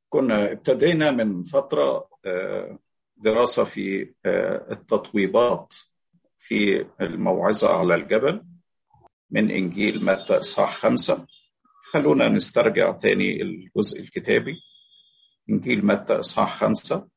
كنا ابتدينا من فترة دراسة في التطويبات في الموعظة على الجبل من إنجيل متى إصحاح خمسة خلونا نسترجع تاني الجزء الكتابي إنجيل متى إصحاح خمسة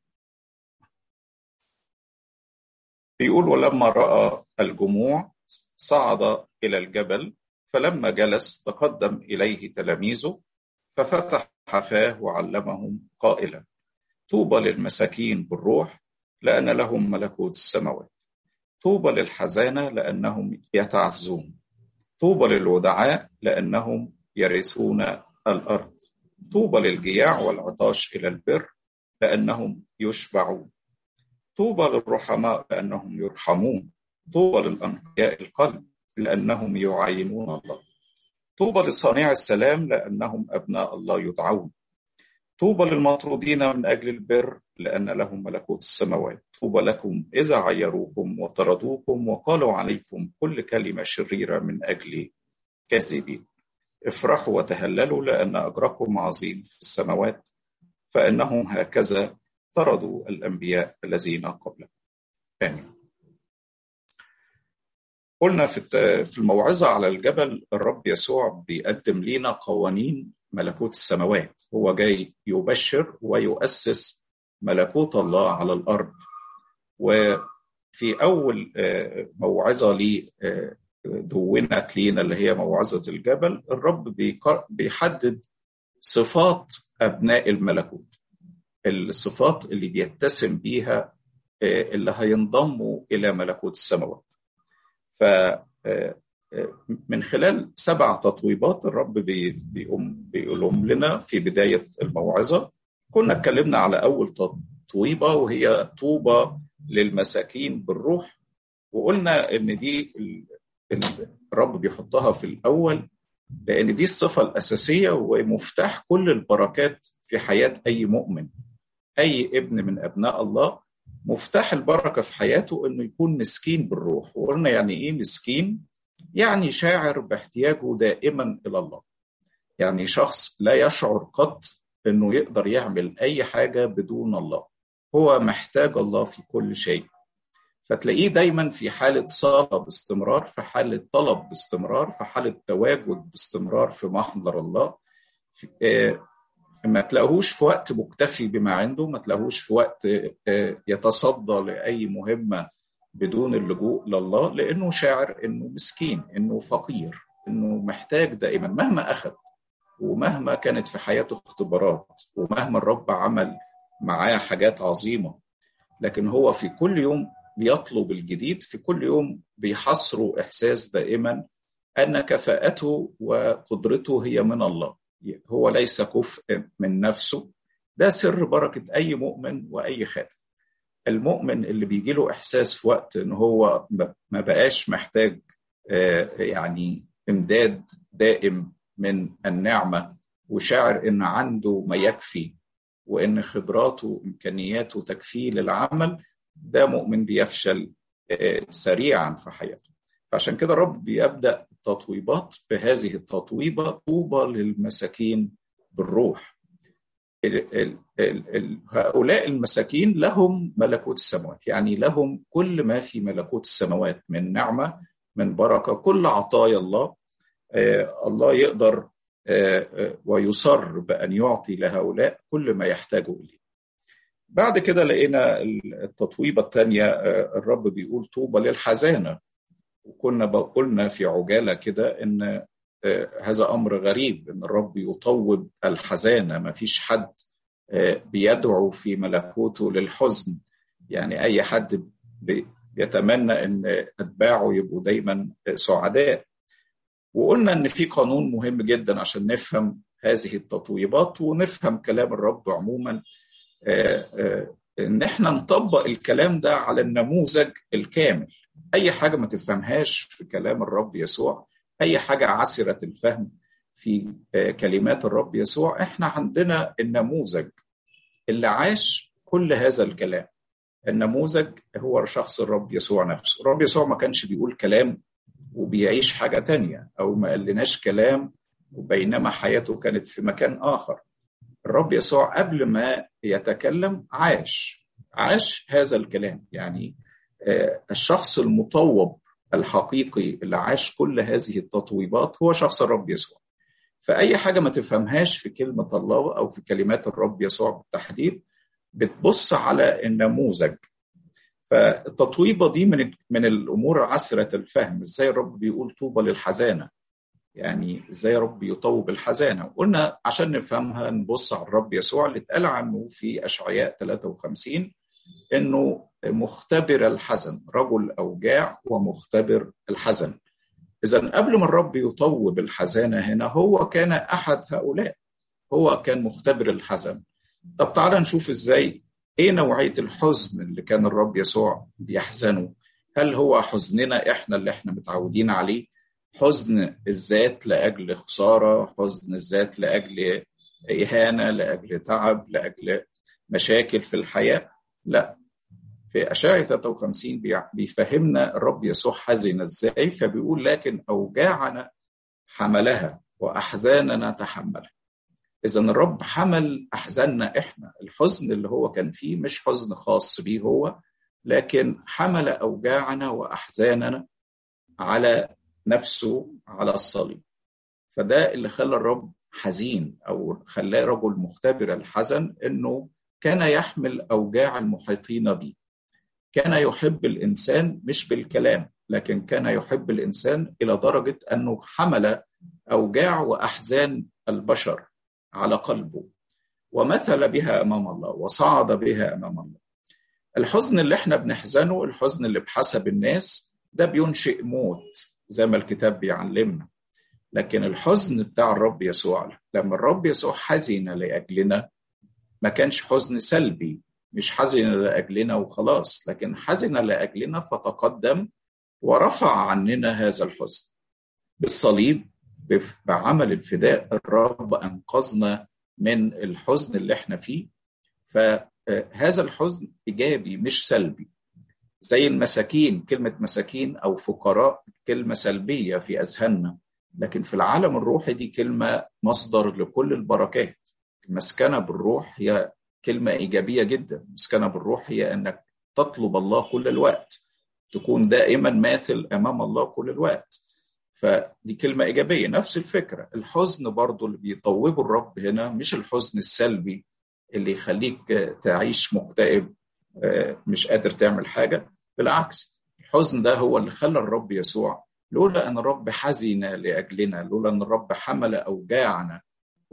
بيقول ولما رأى الجموع صعد إلى الجبل فلما جلس تقدم إليه تلاميذه ففتح فاه وعلمهم قائلا طوبى للمساكين بالروح لأن لهم ملكوت السماوات طوبى للحزانة لأنهم يتعزون طوبى للودعاء لأنهم يرثون الأرض طوبى للجياع والعطاش إلى البر لأنهم يشبعون طوبى للرحماء لأنهم يرحمون طوبى للأنقياء القلب لأنهم يعاينون الله طوبى لصانع السلام لأنهم أبناء الله يدعون طوبى للمطرودين من أجل البر لأن لهم ملكوت السماوات طوبى لكم إذا عيروكم وطردوكم وقالوا عليكم كل كلمة شريرة من أجل كاذبين افرحوا وتهللوا لأن أجركم عظيم في السماوات فإنهم هكذا طردوا الأنبياء الذين قبلكم آمين قلنا في الموعظة على الجبل الرب يسوع بيقدم لنا قوانين ملكوت السماوات هو جاي يبشر ويؤسس ملكوت الله على الأرض وفي أول موعظة لي دونت لينا اللي هي موعظة الجبل الرب بيحدد صفات أبناء الملكوت الصفات اللي بيتسم بيها اللي هينضموا إلى ملكوت السماوات ف من خلال سبع تطويبات الرب بيقوم بيقولهم لنا في بداية الموعظة كنا اتكلمنا على أول تطويبة وهي طوبة للمساكين بالروح وقلنا إن دي الرب بيحطها في الأول لأن دي الصفة الأساسية ومفتاح كل البركات في حياة أي مؤمن أي ابن من أبناء الله مفتاح البركة في حياته إنه يكون مسكين بالروح وقلنا يعني إيه مسكين؟ يعني شاعر باحتياجه دائما إلى الله يعني شخص لا يشعر قط إنه يقدر يعمل أي حاجة بدون الله هو محتاج الله في كل شيء فتلاقيه دايما في حالة صلاة باستمرار في حالة طلب باستمرار في حالة تواجد باستمرار في محضر الله في آه ما تلاقوهوش في وقت مكتفي بما عنده ما تلاقوهوش في وقت آه يتصدى لأي مهمة بدون اللجوء لله لأنه شاعر إنه مسكين إنه فقير إنه محتاج دائما مهما أخذ ومهما كانت في حياته اختبارات ومهما الرب عمل معاه حاجات عظيمة لكن هو في كل يوم بيطلب الجديد في كل يوم بيحصروا إحساس دائما أن كفاءته وقدرته هي من الله هو ليس كفء من نفسه ده سر بركة أي مؤمن وأي خادم المؤمن اللي بيجي له إحساس في وقت إن هو ما بقاش محتاج يعني إمداد دائم من النعمة وشاعر إن عنده ما يكفي وإن خبراته وإمكانياته تكفيه للعمل ده مؤمن بيفشل سريعا في حياته عشان كده الرب بيبدا التطويبات بهذه التطويبه طوبى للمساكين بالروح ال ال ال هؤلاء المساكين لهم ملكوت السماوات يعني لهم كل ما في ملكوت السماوات من نعمه من بركه كل عطايا الله آه الله يقدر آه آه ويصر بان يعطي لهؤلاء كل ما يحتاجوا اليه بعد كده لقينا التطويبة الثانية الرب بيقول طوبى للحزانة وكنا قلنا في عجالة كده إن هذا أمر غريب إن الرب يطوب الحزانة ما فيش حد بيدعو في ملكوته للحزن يعني أي حد بيتمنى إن أتباعه يبقوا دايما سعداء وقلنا إن في قانون مهم جدا عشان نفهم هذه التطويبات ونفهم كلام الرب عموما ان احنا نطبق الكلام ده على النموذج الكامل اي حاجه ما تفهمهاش في كلام الرب يسوع اي حاجه عسره الفهم في كلمات الرب يسوع احنا عندنا النموذج اللي عاش كل هذا الكلام النموذج هو شخص الرب يسوع نفسه الرب يسوع ما كانش بيقول كلام وبيعيش حاجه تانية او ما قالناش كلام وبينما حياته كانت في مكان اخر الرب يسوع قبل ما يتكلم عاش عاش هذا الكلام يعني الشخص المطوب الحقيقي اللي عاش كل هذه التطويبات هو شخص الرب يسوع فأي حاجة ما تفهمهاش في كلمة الله أو في كلمات الرب يسوع بالتحديد بتبص على النموذج فالتطويبة دي من من الأمور عسرة الفهم إزاي الرب بيقول طوبى للحزانة يعني إزاي الرب يطوب الحزانة قلنا عشان نفهمها نبص على الرب يسوع اللي اتقال عنه في أشعياء 53 إنه مختبر الحزن رجل أوجاع ومختبر الحزن إذا قبل ما الرب يطوب الحزانة هنا هو كان أحد هؤلاء هو كان مختبر الحزن طب تعالى نشوف إزاي إيه نوعية الحزن اللي كان الرب يسوع بيحزنه هل هو حزننا إحنا اللي إحنا متعودين عليه حزن الذات لأجل خسارة حزن الذات لأجل إهانة لأجل تعب لأجل مشاكل في الحياة لا في أشعة 53 بيفهمنا الرب يسوع حزن ازاي فبيقول لكن أوجاعنا حملها وأحزاننا تحملها إذا الرب حمل أحزاننا إحنا الحزن اللي هو كان فيه مش حزن خاص بيه هو لكن حمل أوجاعنا وأحزاننا على نفسه على الصليب فده اللي خلى الرب حزين أو خلاه رجل مختبر الحزن إنه كان يحمل أوجاع المحيطين به كان يحب الانسان مش بالكلام لكن كان يحب الانسان الى درجه انه حمل اوجاع واحزان البشر على قلبه ومثل بها امام الله وصعد بها امام الله الحزن اللي احنا بنحزنه الحزن اللي بحسب الناس ده بينشئ موت زي ما الكتاب بيعلمنا لكن الحزن بتاع الرب يسوع لما الرب يسوع حزن لاجلنا ما كانش حزن سلبي مش حزن لاجلنا وخلاص لكن حزن لاجلنا فتقدم ورفع عننا هذا الحزن بالصليب بعمل الفداء الرب انقذنا من الحزن اللي احنا فيه فهذا الحزن ايجابي مش سلبي زي المساكين كلمه مساكين او فقراء كلمه سلبيه في اذهاننا لكن في العالم الروحي دي كلمه مصدر لكل البركات المسكنه بالروح هي كلمة إيجابية جدا مسكنة بالروح هي أنك تطلب الله كل الوقت تكون دائما ماثل أمام الله كل الوقت فدي كلمة إيجابية نفس الفكرة الحزن برضو اللي بيطوبه الرب هنا مش الحزن السلبي اللي يخليك تعيش مكتئب مش قادر تعمل حاجة بالعكس الحزن ده هو اللي خلى الرب يسوع لولا أن الرب حزن لأجلنا لولا أن الرب حمل أوجاعنا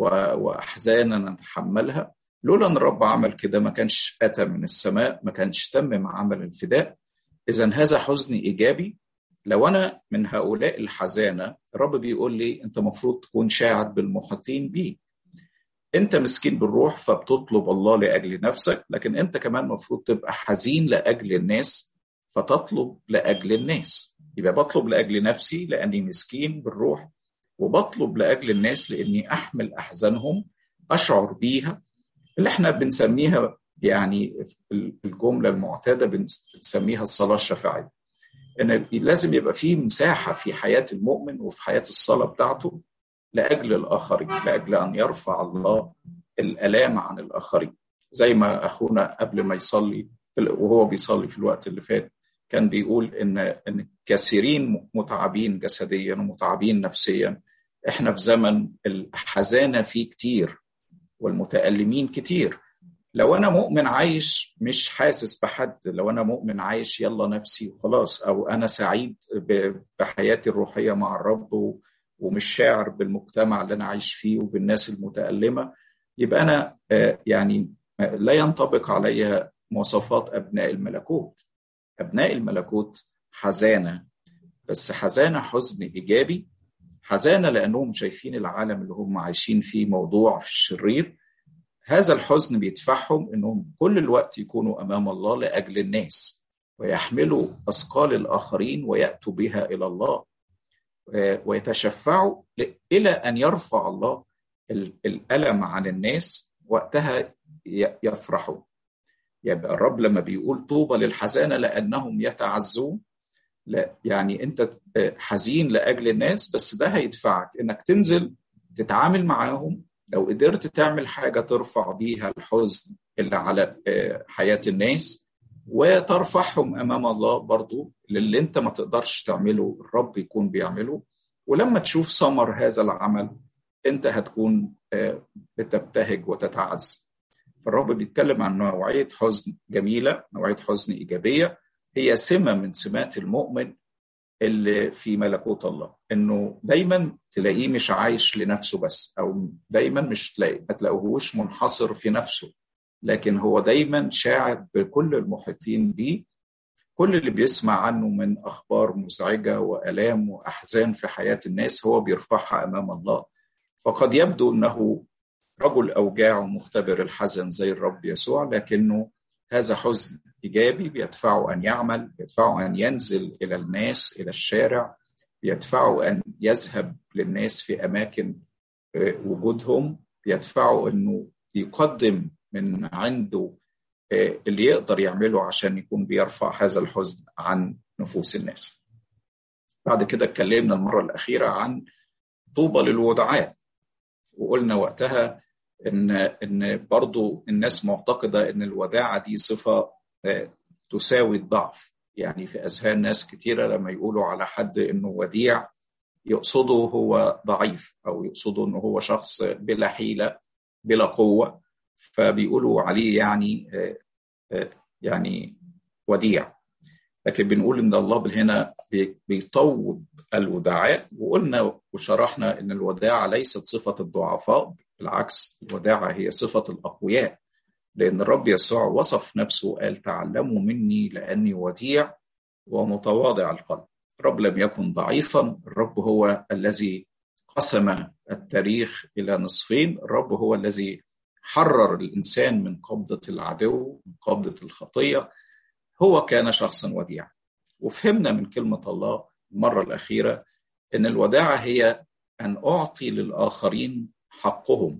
وأحزاننا نتحملها لولا ان الرب عمل كده ما كانش اتى من السماء ما كانش تمم عمل الفداء اذا هذا حزن ايجابي لو انا من هؤلاء الحزانه الرب بيقول لي انت المفروض تكون شاعر بالمحيطين بيك انت مسكين بالروح فبتطلب الله لاجل نفسك لكن انت كمان المفروض تبقى حزين لاجل الناس فتطلب لاجل الناس يبقى بطلب لاجل نفسي لاني مسكين بالروح وبطلب لاجل الناس لاني احمل احزانهم اشعر بيها اللي احنا بنسميها يعني الجمله المعتاده بنسميها الصلاه الشفاعيه ان لازم يبقى في مساحه في حياه المؤمن وفي حياه الصلاه بتاعته لاجل الاخرين لاجل ان يرفع الله الالام عن الاخرين زي ما اخونا قبل ما يصلي وهو بيصلي في الوقت اللي فات كان بيقول ان ان كثيرين متعبين جسديا ومتعبين نفسيا احنا في زمن الحزانه فيه كتير والمتألمين كتير لو أنا مؤمن عايش مش حاسس بحد لو أنا مؤمن عايش يلا نفسي وخلاص أو أنا سعيد بحياتي الروحية مع الرب ومش شاعر بالمجتمع اللي أنا عايش فيه وبالناس المتألمة يبقى أنا يعني لا ينطبق علي مواصفات أبناء الملكوت أبناء الملكوت حزانة بس حزانة حزن إيجابي حزانة لأنهم شايفين العالم اللي هم عايشين فيه موضوع في الشرير هذا الحزن بيدفعهم أنهم كل الوقت يكونوا أمام الله لأجل الناس ويحملوا أثقال الآخرين ويأتوا بها إلى الله ويتشفعوا إلى أن يرفع الله الألم عن الناس وقتها يفرحوا يبقى الرب لما بيقول طوبى للحزانة لأنهم يتعزون لا يعني انت حزين لاجل الناس بس ده هيدفعك انك تنزل تتعامل معاهم لو قدرت تعمل حاجة ترفع بيها الحزن اللي على حياة الناس وترفعهم أمام الله برضو للي أنت ما تقدرش تعمله الرب يكون بيعمله ولما تشوف ثمر هذا العمل أنت هتكون بتبتهج وتتعز فالرب بيتكلم عن نوعية حزن جميلة نوعية حزن إيجابية هي سمة من سمات المؤمن اللي في ملكوت الله انه دايما تلاقيه مش عايش لنفسه بس او دايما مش تلاقي ما تلاقوهوش منحصر في نفسه لكن هو دايما شاعر بكل المحيطين بيه كل اللي بيسمع عنه من اخبار مزعجه والام واحزان في حياه الناس هو بيرفعها امام الله فقد يبدو انه رجل اوجاع ومختبر الحزن زي الرب يسوع لكنه هذا حزن ايجابي بيدفعه ان يعمل بيدفعه ان ينزل الى الناس الى الشارع بيدفعه ان يذهب للناس في اماكن وجودهم بيدفعه انه يقدم من عنده اللي يقدر يعمله عشان يكون بيرفع هذا الحزن عن نفوس الناس بعد كده اتكلمنا المره الاخيره عن طوبى للودعاء وقلنا وقتها ان ان برضو الناس معتقده ان الوداعه دي صفه تساوي الضعف يعني في اذهان ناس كتيره لما يقولوا على حد انه وديع يقصدوا هو ضعيف او يقصدوا انه هو شخص بلا حيله بلا قوه فبيقولوا عليه يعني يعني وديع لكن بنقول ان الله هنا بيطوب الودعاء وقلنا وشرحنا ان الوداعه ليست صفه الضعفاء بالعكس الوداعه هي صفه الاقوياء لان الرب يسوع وصف نفسه وقال تعلموا مني لاني وديع ومتواضع القلب الرب لم يكن ضعيفا الرب هو الذي قسم التاريخ الى نصفين الرب هو الذي حرر الانسان من قبضه العدو من قبضه الخطيه هو كان شخصا وديعا وفهمنا من كلمه الله المره الاخيره ان الوداعه هي ان اعطي للاخرين حقهم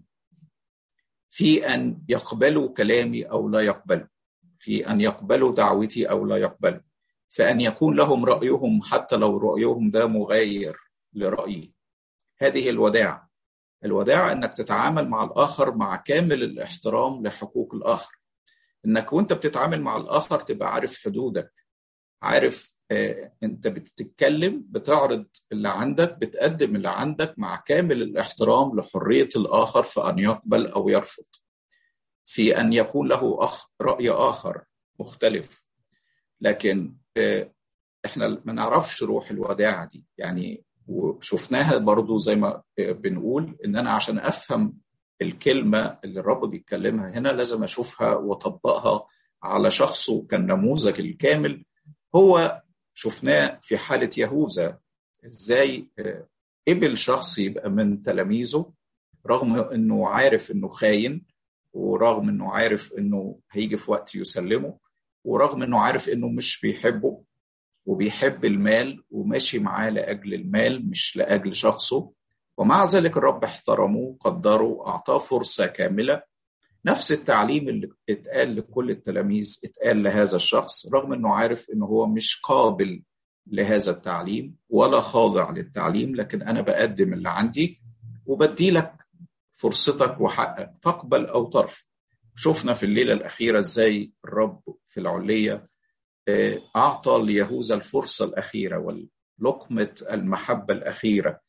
في ان يقبلوا كلامي او لا يقبلوا في ان يقبلوا دعوتي او لا يقبلوا فان يكون لهم رايهم حتى لو رايهم ده مغاير لرايي هذه الوداعه الوداعه انك تتعامل مع الاخر مع كامل الاحترام لحقوق الاخر انك وانت بتتعامل مع الاخر تبقى عارف حدودك عارف آه انت بتتكلم بتعرض اللي عندك بتقدم اللي عندك مع كامل الاحترام لحريه الاخر في ان يقبل او يرفض في ان يكون له أخ راي اخر مختلف لكن آه احنا ما نعرفش روح الوداعه دي يعني وشفناها برضو زي ما بنقول ان انا عشان افهم الكلمه اللي الرب بيتكلمها هنا لازم اشوفها واطبقها على شخصه كالنموذج الكامل هو شفناه في حاله يهوذا ازاي قبل شخص يبقى من تلاميذه رغم انه عارف انه خاين ورغم انه عارف انه هيجي في وقت يسلمه ورغم انه عارف انه مش بيحبه وبيحب المال وماشي معاه لاجل المال مش لاجل شخصه ومع ذلك الرب احترمه قدره اعطاه فرصه كامله نفس التعليم اللي اتقال لكل التلاميذ اتقال لهذا الشخص رغم انه عارف انه هو مش قابل لهذا التعليم ولا خاضع للتعليم لكن انا بقدم اللي عندي وبدي لك فرصتك وحقك تقبل او ترفض شفنا في الليله الاخيره ازاي الرب في العليه اعطى ليهوذا الفرصه الاخيره ولقمه المحبه الاخيره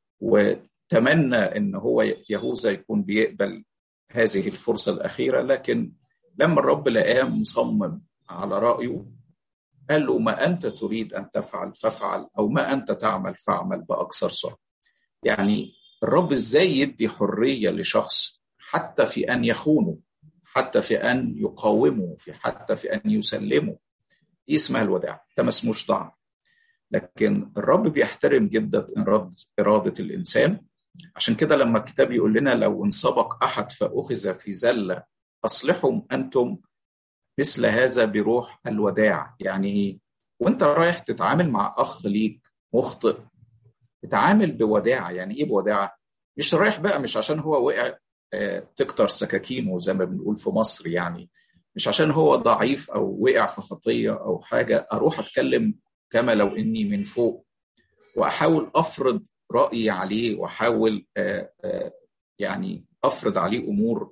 وتمنى ان هو يهوذا يكون بيقبل هذه الفرصه الاخيره لكن لما الرب لقاه مصمم على رايه قال له ما انت تريد ان تفعل فافعل او ما انت تعمل فاعمل باكثر سرعه. يعني الرب ازاي يدي حريه لشخص حتى في ان يخونه حتى في ان يقاومه في حتى في ان يسلمه دي اسمها الوداع ده ما اسموش ضعف لكن الرب بيحترم جدا إرادة الإنسان عشان كده لما الكتاب يقول لنا لو انسبق أحد فأخذ في زلة أصلحوا أنتم مثل هذا بروح الوداع يعني وانت رايح تتعامل مع أخ ليك مخطئ تتعامل بوداعة يعني إيه بوداعة؟ مش رايح بقى مش عشان هو وقع تكتر سكاكينه زي ما بنقول في مصر يعني مش عشان هو ضعيف او وقع في خطيه او حاجه اروح اتكلم كما لو اني من فوق واحاول افرض رايي عليه واحاول يعني افرض عليه امور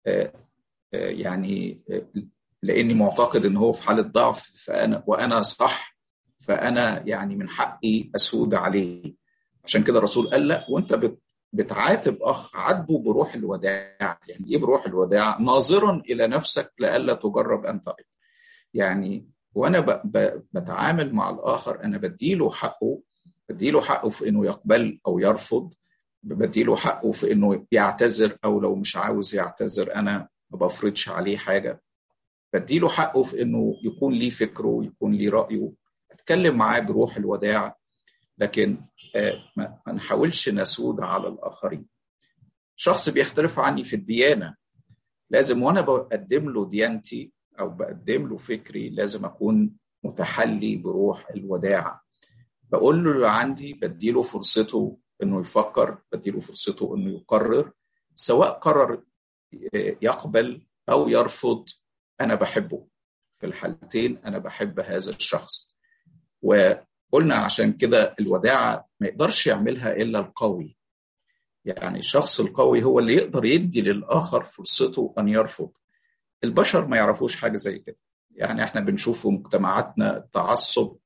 يعني لاني معتقد ان هو في حاله ضعف فانا وانا صح فانا يعني من حقي اسود عليه عشان كده الرسول قال لا وانت بتعاتب اخ عاتبه بروح الوداع يعني ايه بروح الوداع ناظرا الى نفسك لئلا تجرب انت ايضا يعني وانا ب... ب... بتعامل مع الاخر انا بديله حقه بديله حقه في انه يقبل او يرفض بديله حقه في انه يعتذر او لو مش عاوز يعتذر انا ما بفرضش عليه حاجه بديله حقه في انه يكون ليه فكره يكون ليه رايه اتكلم معاه بروح الوداع لكن ما نحاولش نسود على الاخرين شخص بيختلف عني في الديانه لازم وانا بقدم له ديانتي او بقدم له فكري لازم اكون متحلي بروح الوداع بقول له اللي عندي بديله فرصته انه يفكر بديله فرصته انه يقرر سواء قرر يقبل او يرفض انا بحبه في الحالتين انا بحب هذا الشخص وقلنا عشان كده الوداعه ما يقدرش يعملها الا القوي يعني الشخص القوي هو اللي يقدر يدي للاخر فرصته ان يرفض البشر ما يعرفوش حاجه زي كده يعني احنا بنشوف في مجتمعاتنا التعصب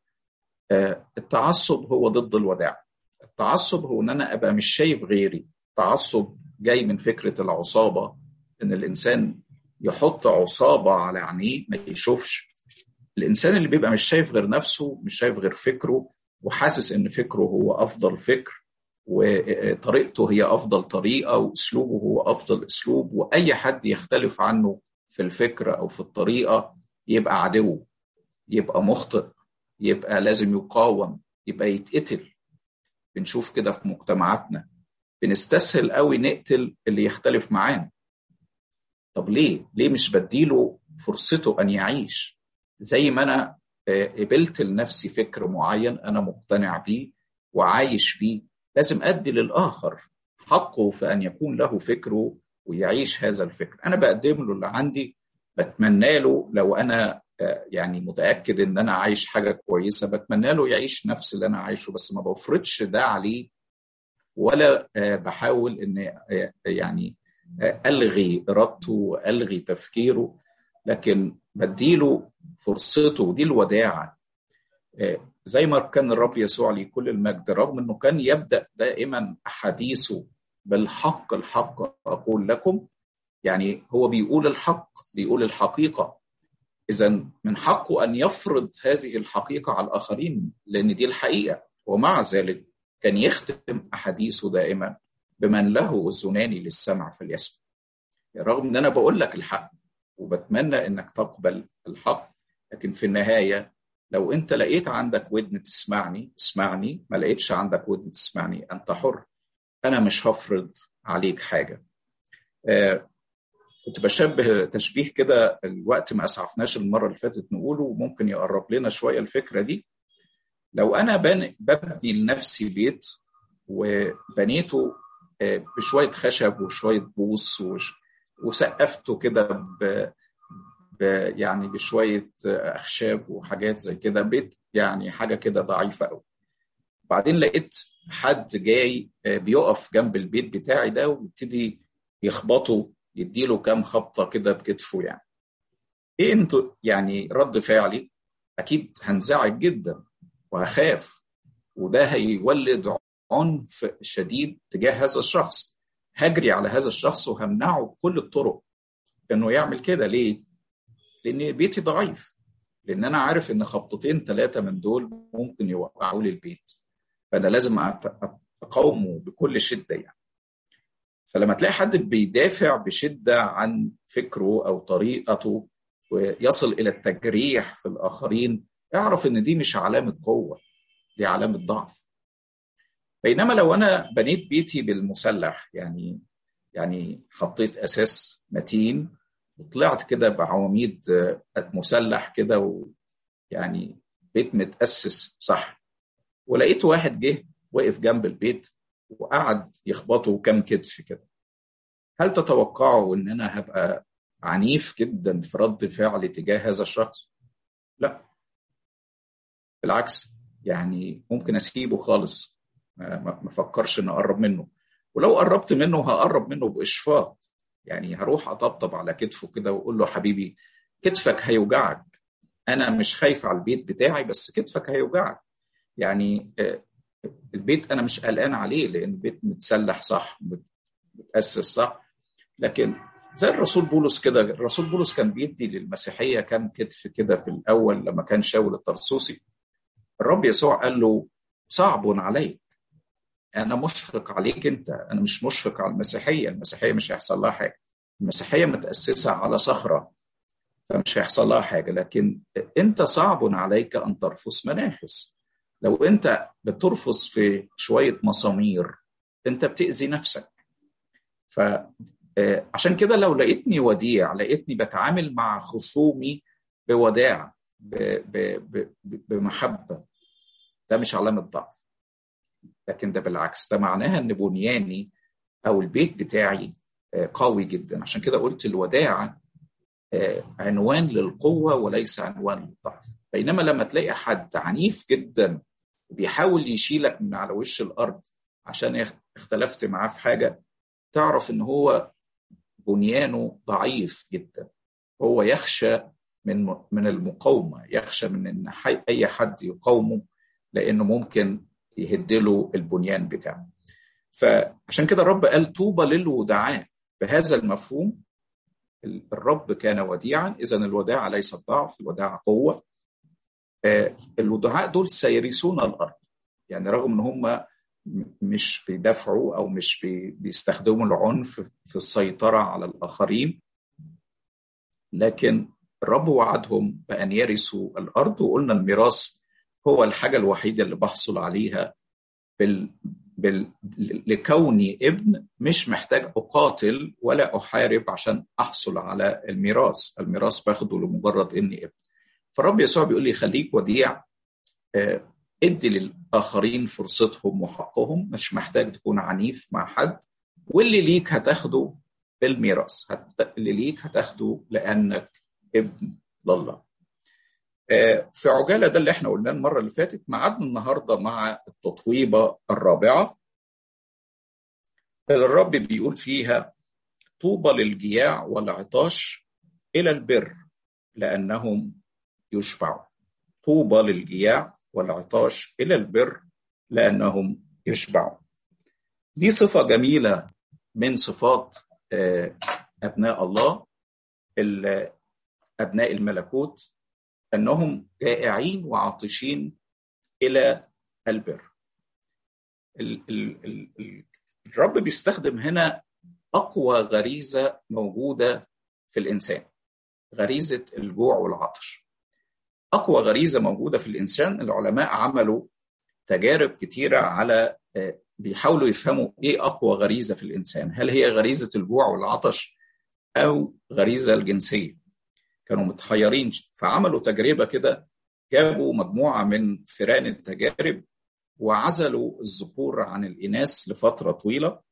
التعصب هو ضد الوداع التعصب هو ان انا ابقى مش شايف غيري التعصب جاي من فكره العصابه ان الانسان يحط عصابه على عينيه ما يشوفش الانسان اللي بيبقى مش شايف غير نفسه مش شايف غير فكره وحاسس ان فكره هو افضل فكر وطريقته هي افضل طريقه واسلوبه هو افضل اسلوب واي حد يختلف عنه في الفكره او في الطريقه يبقى عدو يبقى مخطئ يبقى لازم يقاوم يبقى يتقتل بنشوف كده في مجتمعاتنا بنستسهل قوي نقتل اللي يختلف معانا طب ليه ليه مش بديله فرصته ان يعيش زي ما انا قبلت لنفسي فكر معين انا مقتنع بيه وعايش بيه لازم ادي للاخر حقه في ان يكون له فكره ويعيش هذا الفكر انا بقدم له اللي عندي بتمنى له لو انا يعني متاكد ان انا عايش حاجه كويسه بتمنى له يعيش نفس اللي انا عايشه بس ما بفرضش ده عليه ولا بحاول ان يعني الغي ارادته والغي تفكيره لكن بديله فرصته ودي الوداعه زي ما كان الرب يسوع لي كل المجد رغم انه كان يبدا دائما احاديثه بالحق الحق اقول لكم يعني هو بيقول الحق بيقول الحقيقه اذا من حقه ان يفرض هذه الحقيقه على الاخرين لان دي الحقيقه ومع ذلك كان يختم احاديثه دائما بمن له اذنان للسمع فليسمع رغم ان انا بقول لك الحق وبتمنى انك تقبل الحق لكن في النهايه لو انت لقيت عندك ودن تسمعني اسمعني ما لقيتش عندك ودن تسمعني انت حر انا مش هفرض عليك حاجه آه كنت بشبه تشبيه كده الوقت ما اسعفناش المره اللي فاتت نقوله وممكن يقرب لنا شويه الفكره دي لو انا ببني لنفسي بيت وبنيته بشويه خشب وشويه بوص وسقفته كده ب... ب... يعني بشويه اخشاب وحاجات زي كده بيت يعني حاجه كده ضعيفه قوي بعدين لقيت حد جاي بيقف جنب البيت بتاعي ده ويبتدي يخبطه يديله كام خبطه كده بكتفه يعني ايه انتوا يعني رد فعلي اكيد هنزعج جدا وهخاف وده هيولد عنف شديد تجاه هذا الشخص هجري على هذا الشخص وهمنعه بكل الطرق انه يعمل كده ليه؟ لان بيتي ضعيف لان انا عارف ان خبطتين ثلاثه من دول ممكن يوقعوا لي البيت فانا لازم اقاومه بكل شده يعني فلما تلاقي حد بيدافع بشده عن فكره او طريقته ويصل الى التجريح في الاخرين اعرف ان دي مش علامه قوه دي علامه ضعف بينما لو انا بنيت بيتي بالمسلح يعني يعني حطيت اساس متين وطلعت كده بعواميد مسلح كده ويعني بيت متاسس صح ولقيت واحد جه وقف جنب البيت وقعد يخبطه كام كتف كده هل تتوقعوا ان انا هبقى عنيف جدا في رد فعلي تجاه هذا الشخص لا بالعكس يعني ممكن اسيبه خالص ما افكرش ان اقرب منه ولو قربت منه هقرب منه باشفاق يعني هروح اطبطب على كتفه كده واقول له حبيبي كتفك هيوجعك انا مش خايف على البيت بتاعي بس كتفك هيوجعك يعني البيت انا مش قلقان عليه لان البيت متسلح صح متاسس صح لكن زي الرسول بولس كده الرسول بولس كان بيدي للمسيحيه كام كتف كده في الاول لما كان شاول الطرسوسي الرب يسوع قال له صعب عليك انا مشفق عليك انت انا مش مشفق على المسيحيه المسيحيه مش هيحصل لها حاجه المسيحيه متاسسه على صخره فمش هيحصل لها حاجه لكن انت صعب عليك ان ترفس مناخس لو انت بترفس في شويه مسامير انت بتاذي نفسك فعشان كده لو لقيتني وديع لقيتني بتعامل مع خصومي بوداع بمحبه ده مش علامه ضعف لكن ده بالعكس ده معناها ان بنياني او البيت بتاعي قوي جدا عشان كده قلت الوداعه عنوان للقوه وليس عنوان للضعف بينما لما تلاقي حد عنيف جدا بيحاول يشيلك من على وش الارض عشان اختلفت معاه في حاجه تعرف ان هو بنيانه ضعيف جدا هو يخشى من من المقاومه يخشى من ان اي حد يقاومه لانه ممكن يهدله البنيان بتاعه فعشان كده الرب قال طوبى للودعاء بهذا المفهوم الرب كان وديعا اذا الوداعه ليست ضعف الوداعه قوه الودعاء دول سيرثون الارض يعني رغم ان هم مش بيدافعوا او مش بيستخدموا العنف في السيطره على الاخرين لكن الرب وعدهم بان يرثوا الارض وقلنا الميراث هو الحاجه الوحيده اللي بحصل عليها بال... بال... لكوني ابن مش محتاج اقاتل ولا احارب عشان احصل على الميراث الميراث باخده لمجرد اني ابن فالرب يسوع بيقول لي خليك وديع ادي للاخرين فرصتهم وحقهم مش محتاج تكون عنيف مع حد واللي ليك هتاخده بالميراث هت... اللي ليك هتاخده لانك ابن لله في عجاله ده اللي احنا قلناه المره اللي فاتت معادنا النهارده مع التطويبه الرابعه الرب بيقول فيها طوبى للجياع والعطاش الى البر لانهم يشبعوا طوبى للجياع والعطاش الى البر لانهم يشبعوا دي صفه جميله من صفات ابناء الله ابناء الملكوت انهم جائعين وعاطشين الى البر ال ال ال الرب بيستخدم هنا اقوى غريزه موجوده في الانسان غريزه الجوع والعطش اقوى غريزه موجوده في الانسان العلماء عملوا تجارب كتيره على بيحاولوا يفهموا ايه اقوى غريزه في الانسان هل هي غريزه الجوع والعطش او غريزه الجنسيه كانوا متحيرين فعملوا تجربه كده جابوا مجموعه من فئران التجارب وعزلوا الذكور عن الاناث لفتره طويله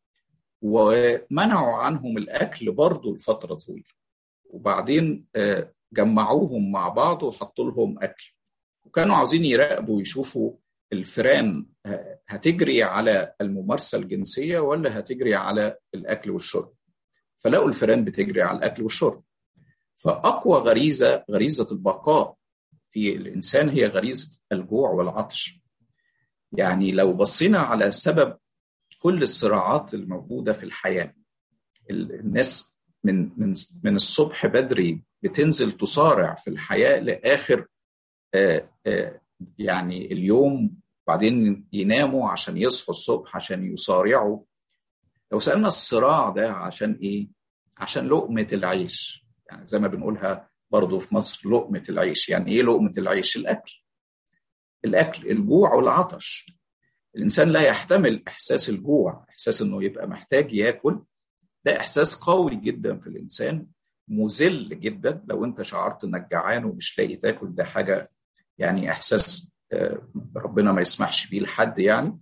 ومنعوا عنهم الاكل برضه لفتره طويله وبعدين جمعوهم مع بعض وحطوا لهم اكل وكانوا عاوزين يراقبوا يشوفوا الفئران هتجري على الممارسه الجنسيه ولا هتجري على الاكل والشرب فلقوا الفئران بتجري على الاكل والشرب فاقوى غريزه غريزه البقاء في الانسان هي غريزه الجوع والعطش يعني لو بصينا على سبب كل الصراعات الموجوده في الحياه الناس من من من الصبح بدري بتنزل تصارع في الحياه لاخر آآ آآ يعني اليوم بعدين يناموا عشان يصحوا الصبح عشان يصارعوا لو سالنا الصراع ده عشان ايه عشان لقمه العيش يعني زي ما بنقولها برضه في مصر لقمه العيش يعني ايه لقمه العيش الاكل الاكل الجوع والعطش الانسان لا يحتمل احساس الجوع احساس انه يبقى محتاج ياكل ده احساس قوي جدا في الانسان مذل جدا لو انت شعرت انك جعان ومش لاقي تاكل ده حاجه يعني احساس ربنا ما يسمحش بيه لحد يعني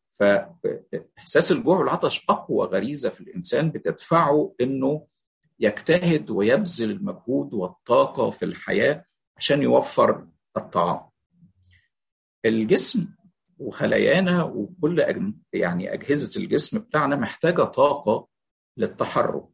فاحساس الجوع والعطش اقوى غريزه في الانسان بتدفعه انه يجتهد ويبذل المجهود والطاقه في الحياه عشان يوفر الطعام. الجسم وخلايانا وكل أج... يعني اجهزه الجسم بتاعنا محتاجه طاقه للتحرك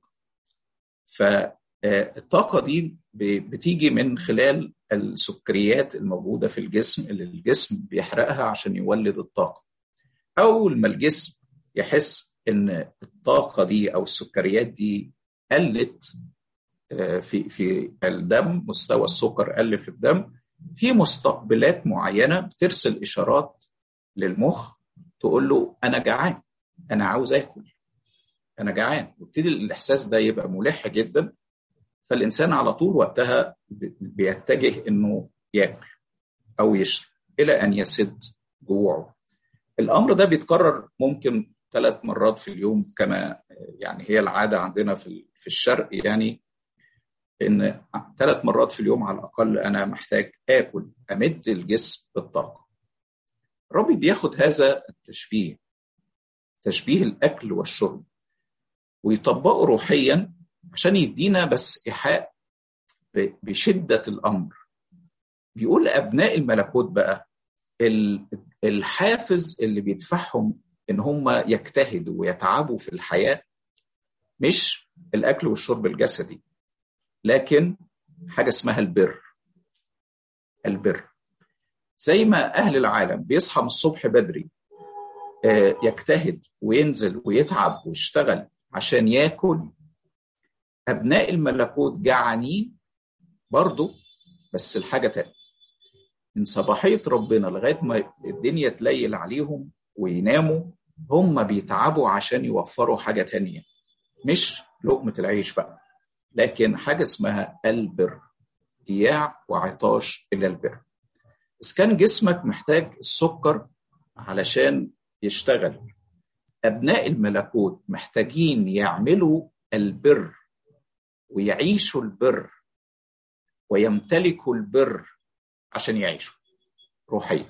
فالطاقه دي بتيجي من خلال السكريات الموجوده في الجسم اللي الجسم بيحرقها عشان يولد الطاقه اول ما الجسم يحس ان الطاقه دي او السكريات دي قلت في في الدم مستوى السكر قل في الدم في مستقبلات معينه بترسل اشارات للمخ تقول له انا جعان انا عاوز اكل انا جعان وابتدي الاحساس ده يبقى ملح جدا فالانسان على طول وقتها بيتجه انه ياكل او يشرب الى ان يسد جوعه الامر ده بيتكرر ممكن ثلاث مرات في اليوم كما يعني هي العاده عندنا في في الشرق يعني ان ثلاث مرات في اليوم على الاقل انا محتاج اكل امد الجسم بالطاقه ربي بياخد هذا التشبيه تشبيه الاكل والشرب ويطبقه روحيا عشان يدينا بس ايحاء بشده الامر بيقول ابناء الملكوت بقى الحافز اللي بيدفعهم ان هم يجتهدوا ويتعبوا في الحياه مش الاكل والشرب الجسدي لكن حاجه اسمها البر البر زي ما اهل العالم بيصحى من الصبح بدري يجتهد وينزل ويتعب ويشتغل عشان ياكل ابناء الملكوت جعانين برضه بس الحاجه تانية من صباحيه ربنا لغايه ما الدنيا تليل عليهم ويناموا هم بيتعبوا عشان يوفروا حاجه تانية مش لقمه العيش بقى لكن حاجه اسمها البر جياع وعطاش الى البر بس كان جسمك محتاج السكر علشان يشتغل ابناء الملكوت محتاجين يعملوا البر ويعيشوا البر ويمتلكوا البر عشان يعيشوا روحيا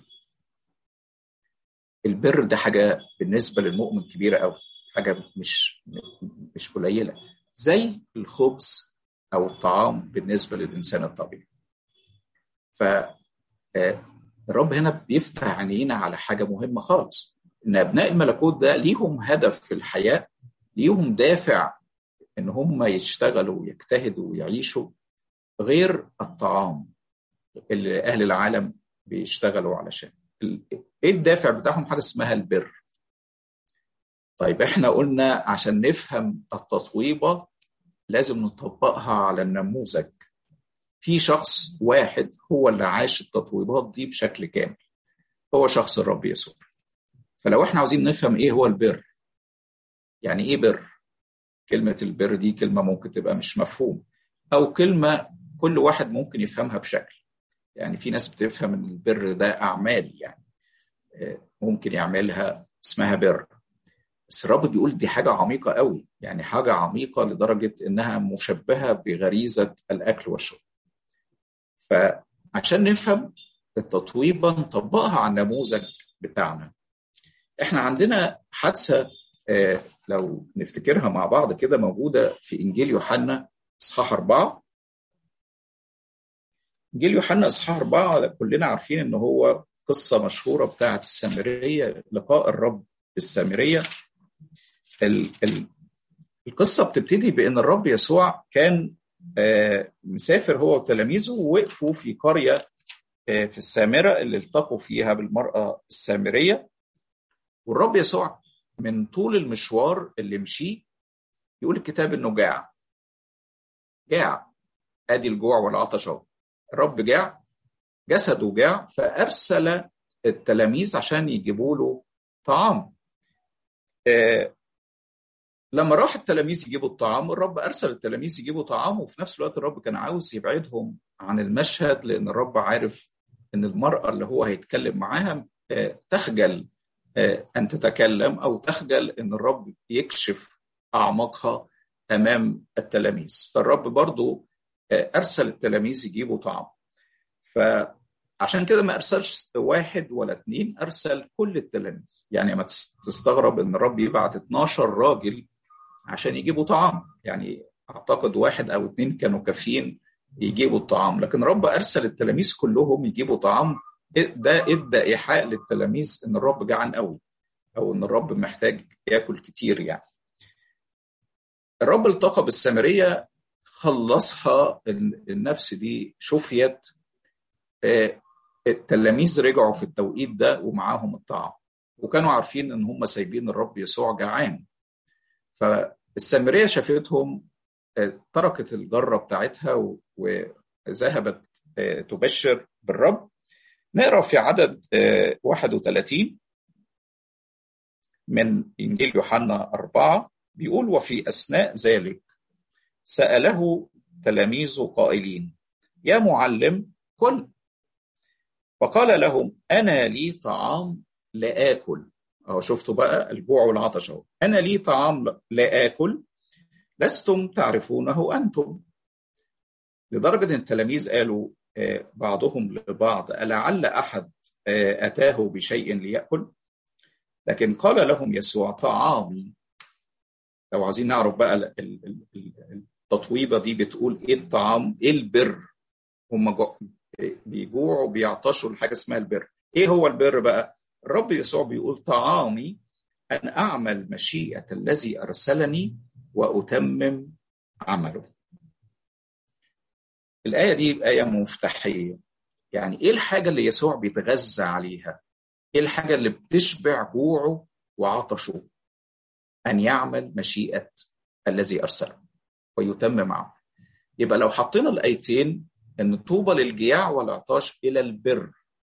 البر ده حاجه بالنسبه للمؤمن كبيره قوي حاجه مش مش قليله زي الخبز او الطعام بالنسبه للانسان الطبيعي ف الرب هنا بيفتح عينينا على حاجه مهمه خالص ان ابناء الملكوت ده ليهم هدف في الحياه ليهم دافع ان هم يشتغلوا ويجتهدوا ويعيشوا غير الطعام اللي اهل العالم بيشتغلوا علشان ايه الدافع بتاعهم حاجه اسمها البر طيب احنا قلنا عشان نفهم التطويبه لازم نطبقها على النموذج في شخص واحد هو اللي عاش التطويبات دي بشكل كامل هو شخص الرب يسوع فلو احنا عاوزين نفهم ايه هو البر يعني ايه بر كلمة البر دي كلمة ممكن تبقى مش مفهوم أو كلمة كل واحد ممكن يفهمها بشكل يعني في ناس بتفهم ان البر ده أعمال يعني ممكن يعملها اسمها بر بس الرب بيقول دي حاجة عميقة قوي يعني حاجة عميقة لدرجة إنها مشبهة بغريزة الأكل والشرب فعشان نفهم التطويبة نطبقها على النموذج بتاعنا احنا عندنا حادثة اه لو نفتكرها مع بعض كده موجودة في إنجيل يوحنا إصحاح أربعة إنجيل يوحنا إصحاح أربعة كلنا عارفين إن هو قصة مشهورة بتاعة السامرية لقاء الرب السامرية ال ال القصة بتبتدي بأن الرب يسوع كان اه مسافر هو وتلاميذه ووقفوا في قرية اه في السامرة اللي التقوا فيها بالمرأة السامرية والرب يسوع من طول المشوار اللي مشيه يقول الكتاب انه جاع جاع ادي الجوع والعطش اهو الرب جاع جسده جاع فارسل التلاميذ عشان يجيبوا له طعام آه لما راح التلاميذ يجيبوا الطعام الرب ارسل التلاميذ يجيبوا طعام وفي نفس الوقت الرب كان عاوز يبعدهم عن المشهد لان الرب عارف ان المراه اللي هو هيتكلم معاها آه تخجل أن تتكلم أو تخجل أن الرب يكشف أعماقها أمام التلاميذ فالرب برضو أرسل التلاميذ يجيبوا طعام فعشان كده ما أرسلش واحد ولا اتنين أرسل كل التلاميذ يعني ما تستغرب أن الرب يبعت 12 راجل عشان يجيبوا طعام يعني أعتقد واحد أو اتنين كانوا كافيين يجيبوا الطعام لكن الرب أرسل التلاميذ كلهم يجيبوا طعام ده ادى ايحاء للتلاميذ ان الرب جعان قوي او ان الرب محتاج ياكل كتير يعني الرب التقى بالسامريه خلصها النفس دي شفيت التلاميذ رجعوا في التوقيت ده ومعاهم الطعام وكانوا عارفين ان هم سايبين الرب يسوع جعان فالسامريه شافتهم تركت الجره بتاعتها وذهبت تبشر بالرب نقرا في عدد 31 من انجيل يوحنا أربعة بيقول وفي اثناء ذلك ساله تلاميذه قائلين يا معلم كل فقال لهم انا لي طعام لا اكل اهو شفتوا بقى الجوع والعطش اهو انا لي طعام لا اكل لستم تعرفونه انتم لدرجه ان التلاميذ قالوا بعضهم لبعض ألعل أحد أتاه بشيء ليأكل لكن قال لهم يسوع طعامي لو عايزين نعرف بقى التطويبة دي بتقول إيه الطعام إيه البر هم بيجوعوا بيعطشوا لحاجة اسمها البر إيه هو البر بقى الرب يسوع بيقول طعامي أن أعمل مشيئة الذي أرسلني وأتمم عمله الآية دي آية مفتاحية يعني إيه الحاجة اللي يسوع بيتغذى عليها إيه الحاجة اللي بتشبع جوعه وعطشه أن يعمل مشيئة الذي أرسله ويتمم عمله يبقى لو حطينا الآيتين أن طوبى للجياع والعطاش إلى البر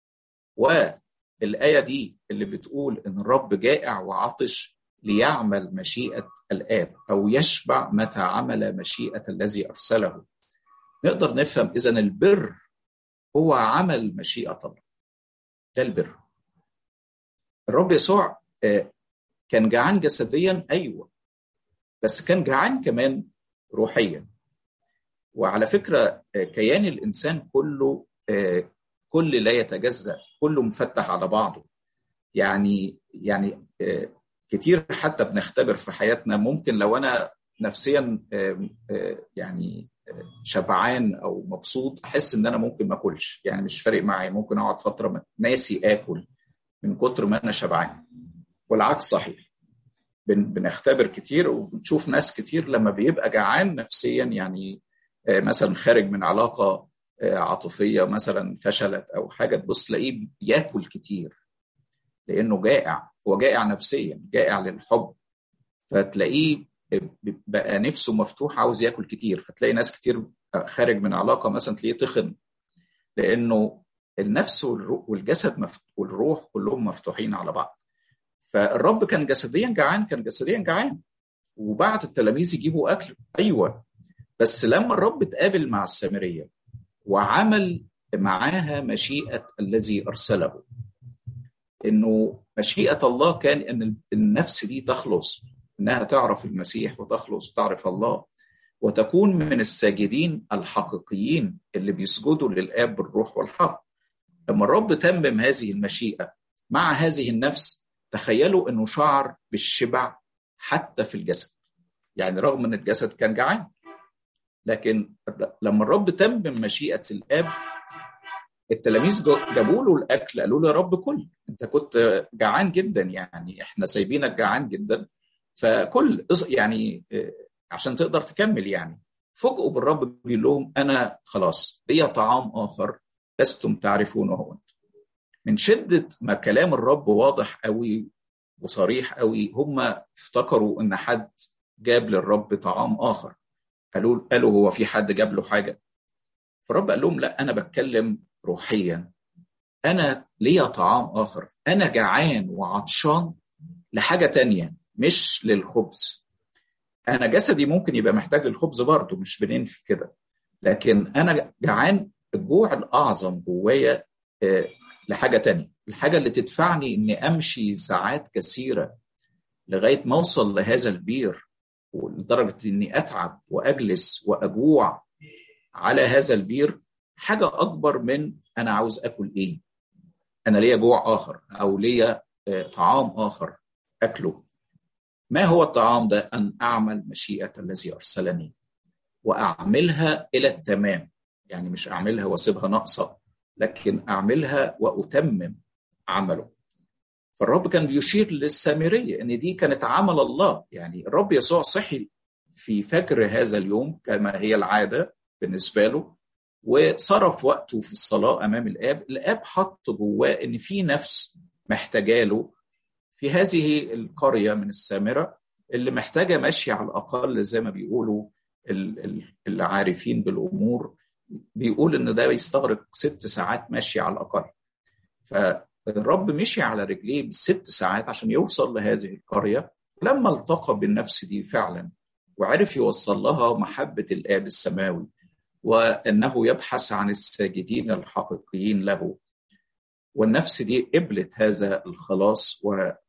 والآية دي اللي بتقول أن الرب جائع وعطش ليعمل مشيئة الآب أو يشبع متى عمل مشيئة الذي أرسله نقدر نفهم اذا البر هو عمل مشيئه الله ده البر الرب يسوع كان جعان جسديا ايوه بس كان جعان كمان روحيا وعلى فكره كيان الانسان كله كل لا يتجزا كله مفتح على بعضه يعني يعني كتير حتى بنختبر في حياتنا ممكن لو انا نفسيا يعني شبعان او مبسوط احس ان انا ممكن ما اكلش يعني مش فارق معايا ممكن اقعد فتره ناسي اكل من كتر ما انا شبعان والعكس صحيح بنختبر كتير وبنشوف ناس كتير لما بيبقى جعان نفسيا يعني مثلا خارج من علاقه عاطفيه مثلا فشلت او حاجه تبص تلاقيه بياكل كتير لانه جائع هو جائع نفسيا جائع للحب فتلاقيه بقى نفسه مفتوح عاوز ياكل كتير فتلاقي ناس كتير خارج من علاقه مثلا تلاقيه تخن لانه النفس والجسد والروح كلهم مفتوحين على بعض فالرب كان جسديا جعان كان جسديا جعان وبعت التلاميذ يجيبوا اكل ايوه بس لما الرب اتقابل مع السامريه وعمل معاها مشيئه الذي ارسله انه مشيئه الله كان ان النفس دي تخلص انها تعرف المسيح وتخلص وتعرف الله وتكون من الساجدين الحقيقيين اللي بيسجدوا للاب بالروح والحق لما الرب تمم هذه المشيئه مع هذه النفس تخيلوا انه شعر بالشبع حتى في الجسد يعني رغم ان الجسد كان جعان لكن لما الرب تمم مشيئه الاب التلاميذ جابوا له الاكل قالوا له يا رب كل انت كنت جعان جدا يعني احنا سايبينك جعان جدا فكل يعني عشان تقدر تكمل يعني فوجئوا بالرب بيقول لهم انا خلاص ليا طعام اخر لستم تعرفونه انتم من شده ما كلام الرب واضح قوي وصريح قوي هم افتكروا ان حد جاب للرب طعام اخر قالوا قالوا هو في حد جاب له حاجه فالرب قال لهم لا انا بتكلم روحيا انا ليا طعام اخر انا جعان وعطشان لحاجه تانية مش للخبز انا جسدي ممكن يبقى محتاج للخبز برضه مش بننفي كده لكن انا جعان الجوع الاعظم جوايا لحاجه تانية الحاجه اللي تدفعني اني امشي ساعات كثيره لغايه ما اوصل لهذا البير ولدرجه اني اتعب واجلس واجوع على هذا البير حاجه اكبر من انا عاوز اكل ايه انا ليا جوع اخر او ليا طعام اخر اكله ما هو الطعام ده ان اعمل مشيئه الذي ارسلني واعملها الى التمام يعني مش اعملها واسيبها ناقصه لكن اعملها واتمم عمله فالرب كان بيشير للسامريه ان دي كانت عمل الله يعني الرب يسوع صحي في فجر هذا اليوم كما هي العاده بالنسبه له وصرف وقته في الصلاه امام الاب الاب حط جواه ان في نفس محتاجه له في هذه القريه من السامره اللي محتاجه ماشيه على الاقل زي ما بيقولوا العارفين بالامور بيقول ان ده يستغرق ست ساعات ماشي على الاقل فالرب مشي على رجليه بست ساعات عشان يوصل لهذه القريه لما التقى بالنفس دي فعلا وعرف يوصل لها محبه الاب السماوي وانه يبحث عن الساجدين الحقيقيين له والنفس دي قبلت هذا الخلاص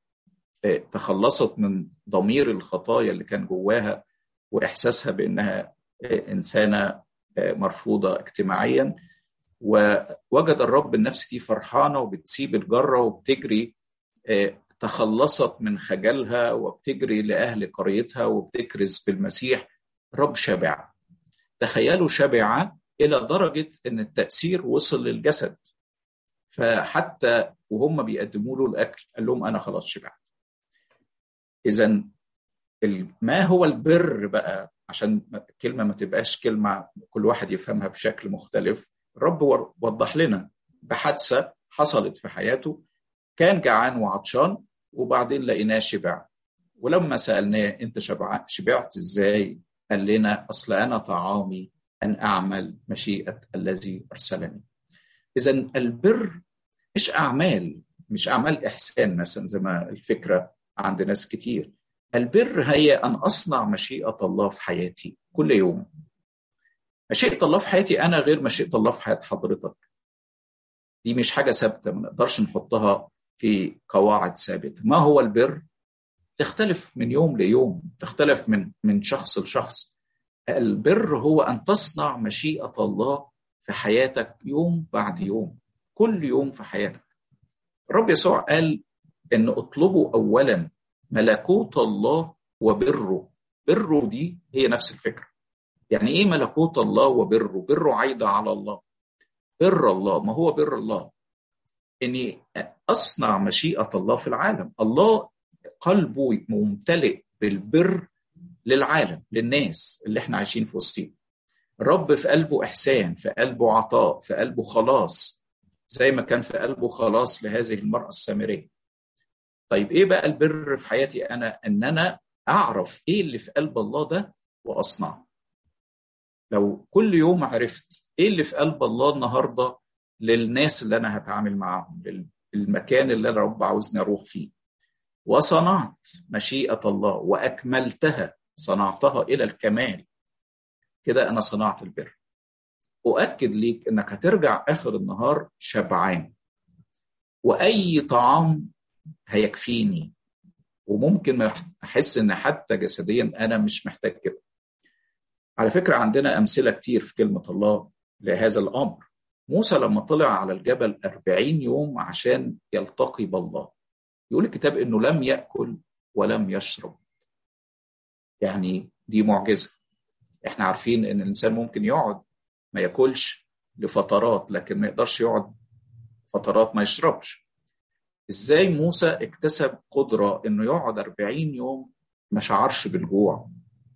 وتخلصت من ضمير الخطايا اللي كان جواها واحساسها بانها انسانه مرفوضه اجتماعيا ووجد الرب النفس دي فرحانه وبتسيب الجره وبتجري تخلصت من خجلها وبتجري لاهل قريتها وبتكرز بالمسيح رب شبع تخيلوا شبع الى درجه ان التاثير وصل للجسد فحتى وهم بيقدموا له الاكل قال لهم انا خلاص شبعت اذا ما هو البر بقى عشان الكلمه ما تبقاش كلمه كل واحد يفهمها بشكل مختلف الرب وضح لنا بحادثه حصلت في حياته كان جعان وعطشان وبعدين لقيناه شبع ولما سالناه انت شبع شبعت ازاي قال لنا اصل انا طعامي ان اعمل مشيئه الذي ارسلني اذا البر مش اعمال مش اعمال احسان مثلا زي ما الفكره عند ناس كتير البر هي ان اصنع مشيئه الله في حياتي كل يوم مشيئه الله في حياتي انا غير مشيئه الله في حياه حضرتك دي مش حاجه ثابته ما نقدرش نحطها في قواعد ثابته ما هو البر تختلف من يوم ليوم تختلف من من شخص لشخص البر هو ان تصنع مشيئه الله في حياتك يوم بعد يوم كل يوم في حياتك الرب يسوع قال ان اطلبوا اولا ملكوت الله وبره بره دي هي نفس الفكره يعني ايه ملكوت الله وبره بره عايده على الله بر الله ما هو بر الله اني اصنع مشيئه الله في العالم الله قلبه ممتلئ بالبر للعالم للناس اللي احنا عايشين في وسطهم الرب في قلبه احسان في قلبه عطاء في قلبه خلاص زي ما كان في قلبه خلاص لهذه المراه السامريه طيب ايه بقى البر في حياتي انا ان انا اعرف ايه اللي في قلب الله ده واصنعه لو كل يوم عرفت ايه اللي في قلب الله النهارده للناس اللي انا هتعامل معاهم للمكان اللي انا رب عاوزني اروح فيه وصنعت مشيئه الله واكملتها صنعتها الى الكمال كده انا صنعت البر اؤكد ليك انك هترجع اخر النهار شبعان واي طعام هيكفيني وممكن احس ان حتى جسديا انا مش محتاج كده على فكره عندنا امثله كتير في كلمه الله لهذا الامر موسى لما طلع على الجبل أربعين يوم عشان يلتقي بالله يقول الكتاب انه لم ياكل ولم يشرب يعني دي معجزه احنا عارفين ان الانسان ممكن يقعد ما ياكلش لفترات لكن ما يقدرش يقعد فترات ما يشربش ازاي موسى اكتسب قدره انه يقعد 40 يوم ما شعرش بالجوع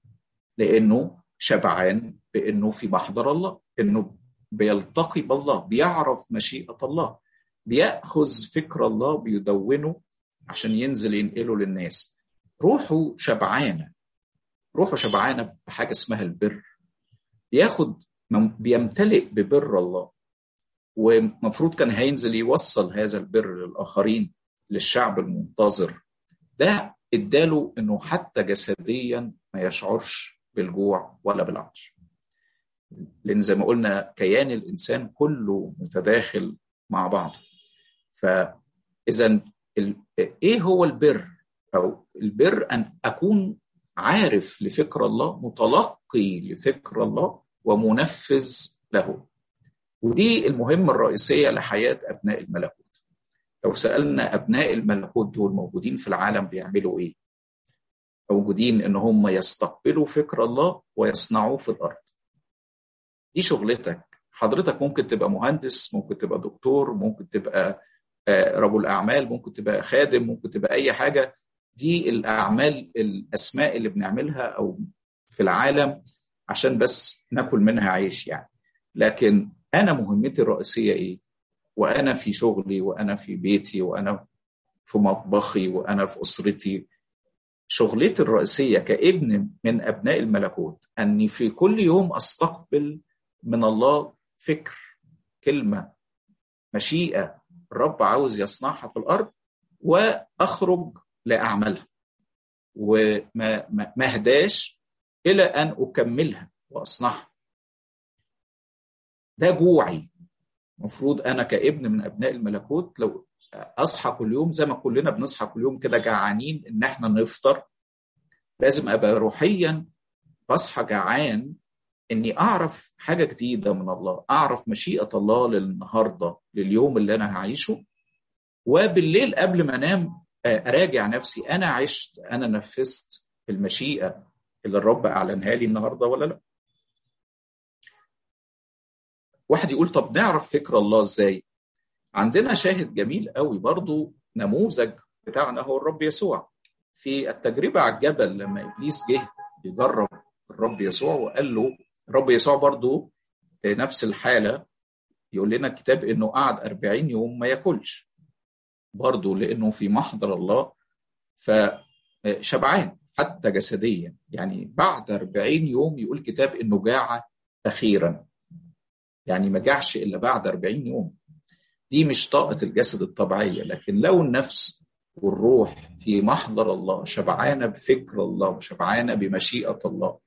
لانه شبعان بانه في محضر الله انه بيلتقي بالله بيعرف مشيئه الله بياخذ فكر الله بيدونه عشان ينزل ينقله للناس روحه شبعانه روحه شبعانه بحاجه اسمها البر بياخد بيمتلئ ببر الله ومفروض كان هينزل يوصل هذا البر للاخرين للشعب المنتظر ده اداله انه حتى جسديا ما يشعرش بالجوع ولا بالعطش لان زي ما قلنا كيان الانسان كله متداخل مع بعضه فاذا ايه هو البر او البر ان اكون عارف لفكر الله متلقي لفكر الله ومنفذ له ودي المهمه الرئيسيه لحياه ابناء الملكوت لو سالنا ابناء الملكوت دول موجودين في العالم بيعملوا ايه موجودين ان هم يستقبلوا فكر الله ويصنعوه في الارض دي شغلتك حضرتك ممكن تبقى مهندس ممكن تبقى دكتور ممكن تبقى رجل اعمال ممكن تبقى خادم ممكن تبقى اي حاجه دي الاعمال الاسماء اللي بنعملها او في العالم عشان بس ناكل منها عيش يعني لكن انا مهمتي الرئيسيه ايه وانا في شغلي وانا في بيتي وانا في مطبخي وانا في اسرتي شغلتي الرئيسيه كابن من ابناء الملكوت اني في كل يوم استقبل من الله فكر كلمه مشيئه الرب عاوز يصنعها في الارض واخرج لاعملها وما ما اهداش الى ان اكملها واصنعها ده جوعي المفروض انا كابن من ابناء الملكوت لو اصحى كل يوم زي ما كلنا بنصحى كل يوم كده جعانين ان احنا نفطر لازم ابقى روحيا بصحى جعان اني اعرف حاجه جديده من الله اعرف مشيئه الله للنهارده لليوم اللي انا هعيشه وبالليل قبل ما انام اراجع نفسي انا عشت انا نفذت المشيئه اللي الرب اعلنها لي النهارده ولا لا واحد يقول طب نعرف فكر الله ازاي عندنا شاهد جميل قوي برضو نموذج بتاعنا هو الرب يسوع في التجربة على الجبل لما إبليس جه يجرب الرب يسوع وقال له الرب يسوع برضو نفس الحالة يقول لنا الكتاب إنه قعد أربعين يوم ما ياكلش برضو لأنه في محضر الله فشبعان حتى جسديا يعني بعد أربعين يوم يقول الكتاب إنه جاع أخيرا يعني ما جاعش إلا بعد أربعين يوم دي مش طاقة الجسد الطبيعية لكن لو النفس والروح في محضر الله شبعانة بفكر الله وشبعانة بمشيئة الله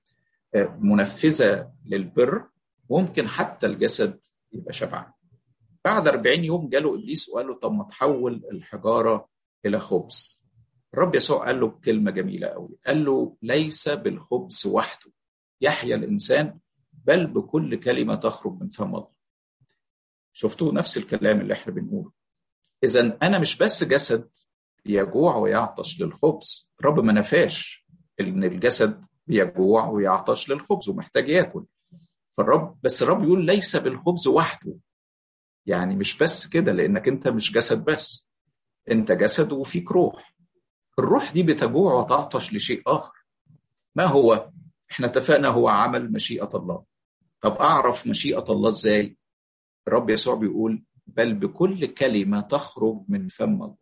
منفذة للبر ممكن حتى الجسد يبقى شبعان بعد 40 يوم جاله إبليس وقال له طب ما تحول الحجارة إلى خبز الرب يسوع قال له كلمة جميلة قوي قال له ليس بالخبز وحده يحيا الإنسان بل بكل كلمة تخرج من فم الله شفتوا نفس الكلام اللي احنا بنقوله اذا انا مش بس جسد يجوع ويعطش للخبز الرب ما نفاش ان الجسد بيجوع ويعطش للخبز ومحتاج ياكل فالرب بس الرب يقول ليس بالخبز وحده يعني مش بس كده لانك انت مش جسد بس انت جسد وفيك روح الروح دي بتجوع وتعطش لشيء اخر ما هو احنا اتفقنا هو عمل مشيئه الله طب اعرف مشيئه الله ازاي الرب يسوع بيقول بل بكل كلمه تخرج من فم الله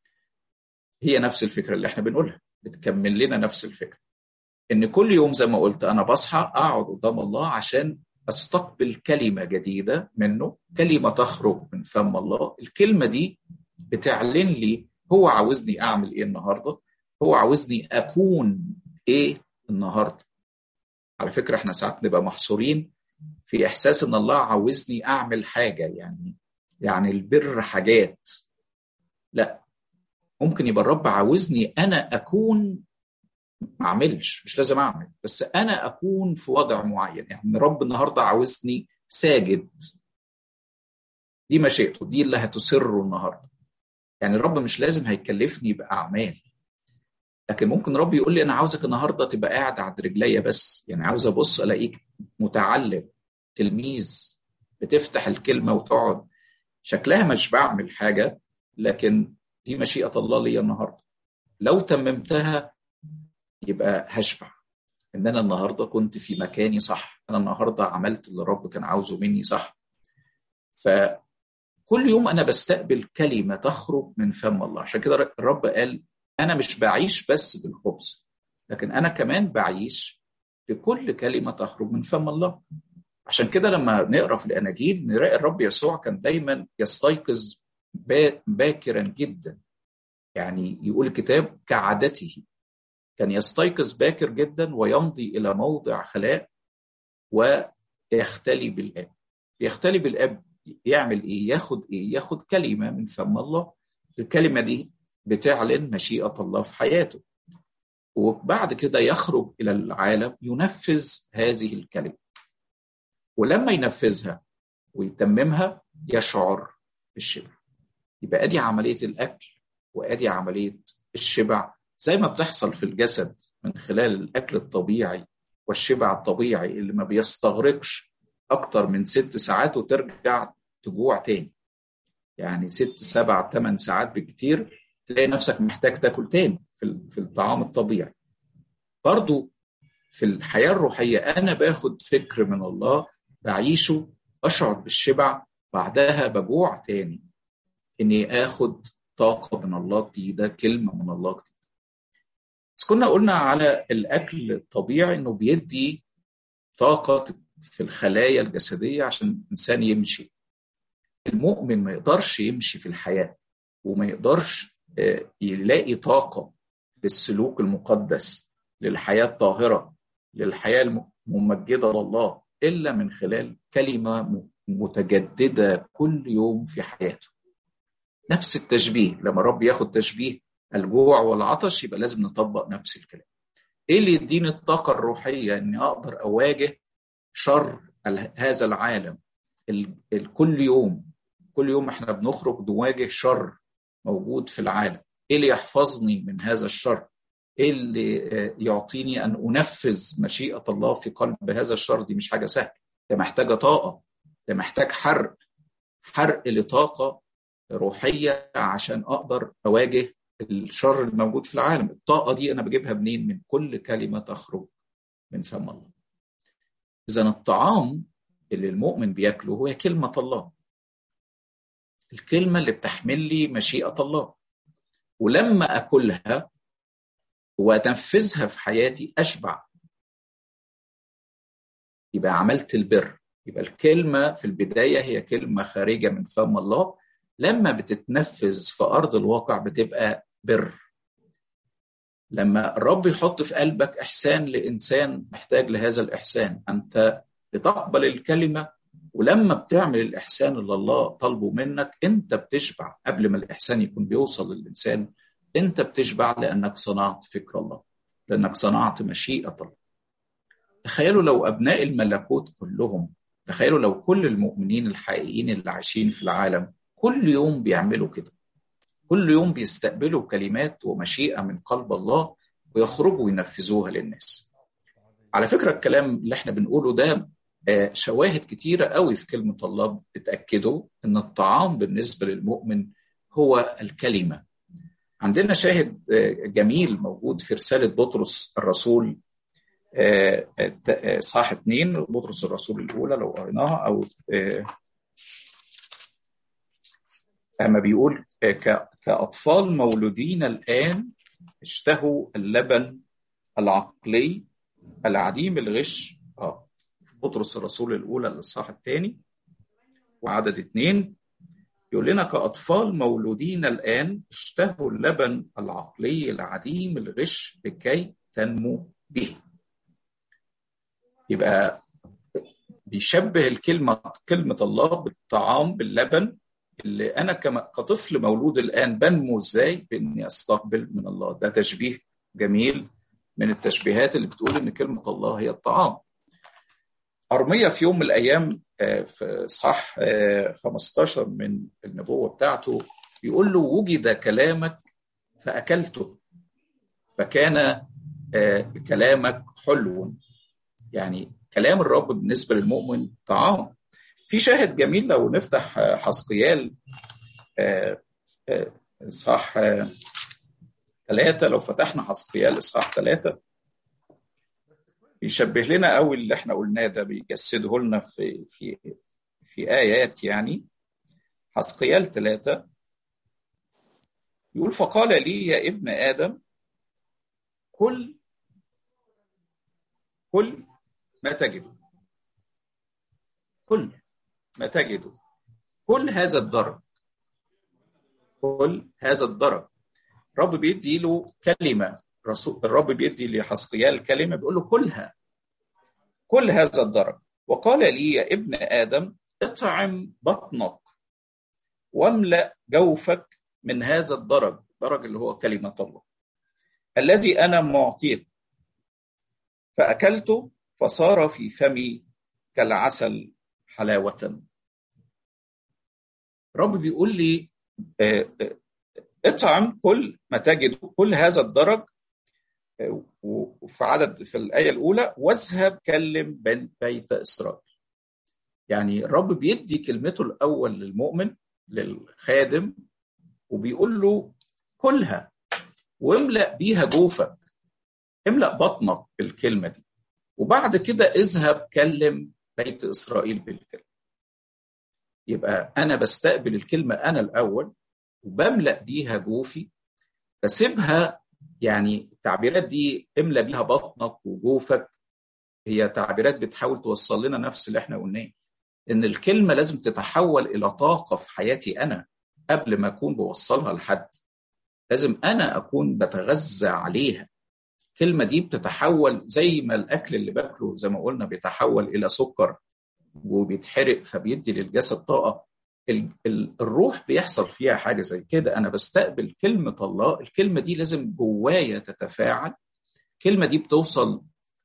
هي نفس الفكره اللي احنا بنقولها بتكمل لنا نفس الفكره ان كل يوم زي ما قلت انا بصحى اقعد قدام الله عشان استقبل كلمه جديده منه كلمه تخرج من فم الله الكلمه دي بتعلن لي هو عاوزني اعمل ايه النهارده هو عاوزني اكون ايه النهارده على فكره احنا ساعات نبقى محصورين في احساس ان الله عاوزني اعمل حاجه يعني يعني البر حاجات لا ممكن يبقى الرب عاوزني انا اكون ما اعملش مش لازم اعمل بس انا اكون في وضع معين يعني الرب النهارده عاوزني ساجد دي مشيئته دي اللي هتسره النهارده يعني الرب مش لازم هيكلفني باعمال لكن ممكن ربي يقول لي انا عاوزك النهارده تبقى قاعد عند رجليا بس يعني عاوز ابص الاقيك متعلم تلميذ بتفتح الكلمه وتقعد شكلها مش بعمل حاجه لكن دي مشيئه الله ليا النهارده لو تممتها يبقى هشبع ان انا النهارده كنت في مكاني صح انا النهارده عملت اللي الرب كان عاوزه مني صح فكل يوم انا بستقبل كلمه تخرج من فم الله عشان كده الرب قال انا مش بعيش بس بالخبز لكن انا كمان بعيش بكل كلمه تخرج من فم الله عشان كده لما نقرا في الاناجيل نلاقي الرب يسوع كان دايما يستيقظ باكرا جدا يعني يقول الكتاب كعادته كان يستيقظ باكر جدا ويمضي الى موضع خلاء ويختلي بالاب يختلي بالاب يعمل ايه ياخد ايه ياخد كلمه من فم الله الكلمه دي بتعلن مشيئه الله في حياته وبعد كده يخرج الى العالم ينفذ هذه الكلمه ولما ينفذها ويتممها يشعر بالشبع يبقى ادي عمليه الاكل وادي عمليه الشبع زي ما بتحصل في الجسد من خلال الاكل الطبيعي والشبع الطبيعي اللي ما بيستغرقش اكتر من ست ساعات وترجع تجوع تاني يعني ست سبع ثمان ساعات بكتير تلاقي نفسك محتاج تاكل تاني في الطعام الطبيعي برضو في الحياة الروحية أنا باخد فكر من الله بعيشه أشعر بالشبع بعدها بجوع تاني إني آخد طاقة من الله جديدة كلمة من الله جديدة بس كنا قلنا على الأكل الطبيعي إنه بيدي طاقة في الخلايا الجسدية عشان الإنسان يمشي المؤمن ما يقدرش يمشي في الحياة وما يقدرش يلاقي طاقة للسلوك المقدس للحياة الطاهرة للحياة الممجدة لله إلا من خلال كلمة متجددة كل يوم في حياته نفس التشبيه لما رب ياخد تشبيه الجوع والعطش يبقى لازم نطبق نفس الكلام ايه اللي يديني الطاقة الروحية اني اقدر اواجه شر هذا العالم كل يوم كل يوم احنا بنخرج نواجه شر موجود في العالم ايه اللي يحفظني من هذا الشر ايه اللي يعطيني ان انفذ مشيئه الله في قلب هذا الشر دي مش حاجه سهله ده محتاجه طاقه ده محتاج حرق حرق لطاقه روحيه عشان اقدر اواجه الشر الموجود في العالم الطاقه دي انا بجيبها منين من كل كلمه تخرج من فم الله اذا الطعام اللي المؤمن بياكله هو كلمه الله الكلمه اللي بتحمل لي مشيئه الله ولما اكلها وتنفذها في حياتي اشبع يبقى عملت البر يبقى الكلمه في البدايه هي كلمه خارجه من فم الله لما بتتنفذ في ارض الواقع بتبقى بر لما الرب يحط في قلبك احسان لانسان محتاج لهذا الاحسان انت بتقبل الكلمه ولما بتعمل الاحسان اللي الله طالبه منك انت بتشبع قبل ما الاحسان يكون بيوصل للانسان انت بتشبع لانك صنعت فكر الله لانك صنعت مشيئه الله تخيلوا لو ابناء الملكوت كلهم تخيلوا لو كل المؤمنين الحقيقيين اللي عايشين في العالم كل يوم بيعملوا كده كل يوم بيستقبلوا كلمات ومشيئه من قلب الله ويخرجوا وينفذوها للناس على فكره الكلام اللي احنا بنقوله ده شواهد كتيره قوي في كلمه الله بتاكدوا ان الطعام بالنسبه للمؤمن هو الكلمه عندنا شاهد جميل موجود في رسالة بطرس الرسول صح اتنين بطرس الرسول الأولى لو قريناها أو أما بيقول كأطفال مولودين الآن اشتهوا اللبن العقلي العديم الغش اه بطرس الرسول الأولى للصح الثاني وعدد اثنين يقول لنا كأطفال مولودين الآن اشتهوا اللبن العقلي العديم الغش لكي تنمو به يبقى بيشبه الكلمة كلمة الله بالطعام باللبن اللي أنا كطفل مولود الآن بنمو إزاي بإني أستقبل من الله ده تشبيه جميل من التشبيهات اللي بتقول إن كلمة الله هي الطعام أرمية في يوم من الأيام في إصحاح 15 من النبوة بتاعته يقول له وجد كلامك فأكلته فكان كلامك حلو يعني كلام الرب بالنسبة للمؤمن طعام في شاهد جميل لو نفتح حسقيال إصحاح ثلاثة لو فتحنا حسقيال إصحاح ثلاثة بيشبه لنا قوي اللي احنا قلناه ده بيجسده لنا في في في ايات يعني حسقيال ثلاثة يقول فقال لي يا ابن ادم كل كل ما تجده كل ما تجده كل هذا الدرج كل هذا الدرج رب بيدي له كلمه رسول الرب بيدي لحسقيال كلمه بيقول له كلها كل هذا الدرج وقال لي يا ابن ادم اطعم بطنك واملا جوفك من هذا الدرج الدرج اللي هو كلمه الله الذي انا معطيك فاكلته فصار في فمي كالعسل حلاوه الرب بيقول لي اطعم كل ما تجد كل هذا الدرج وفي عدد في الآية الأولى واذهب كلم بيت إسرائيل يعني الرب بيدي كلمته الاول للمؤمن للخادم وبيقول له كلها واملأ بيها جوفك املأ بطنك بالكلمة دي وبعد كده اذهب كلم بيت إسرائيل بالكلمة يبقى أنا بستقبل الكلمة أنا الأول وبملأ بيها جوفي بسيبها يعني التعبيرات دي املأ بيها بطنك وجوفك هي تعبيرات بتحاول توصل لنا نفس اللي احنا قلناه ان الكلمه لازم تتحول الى طاقه في حياتي انا قبل ما اكون بوصلها لحد لازم انا اكون بتغذى عليها الكلمه دي بتتحول زي ما الاكل اللي باكله زي ما قلنا بيتحول الى سكر وبيتحرق فبيدي للجسد طاقه الروح بيحصل فيها حاجه زي كده انا بستقبل كلمه الله الكلمه دي لازم جوايا تتفاعل الكلمه دي بتوصل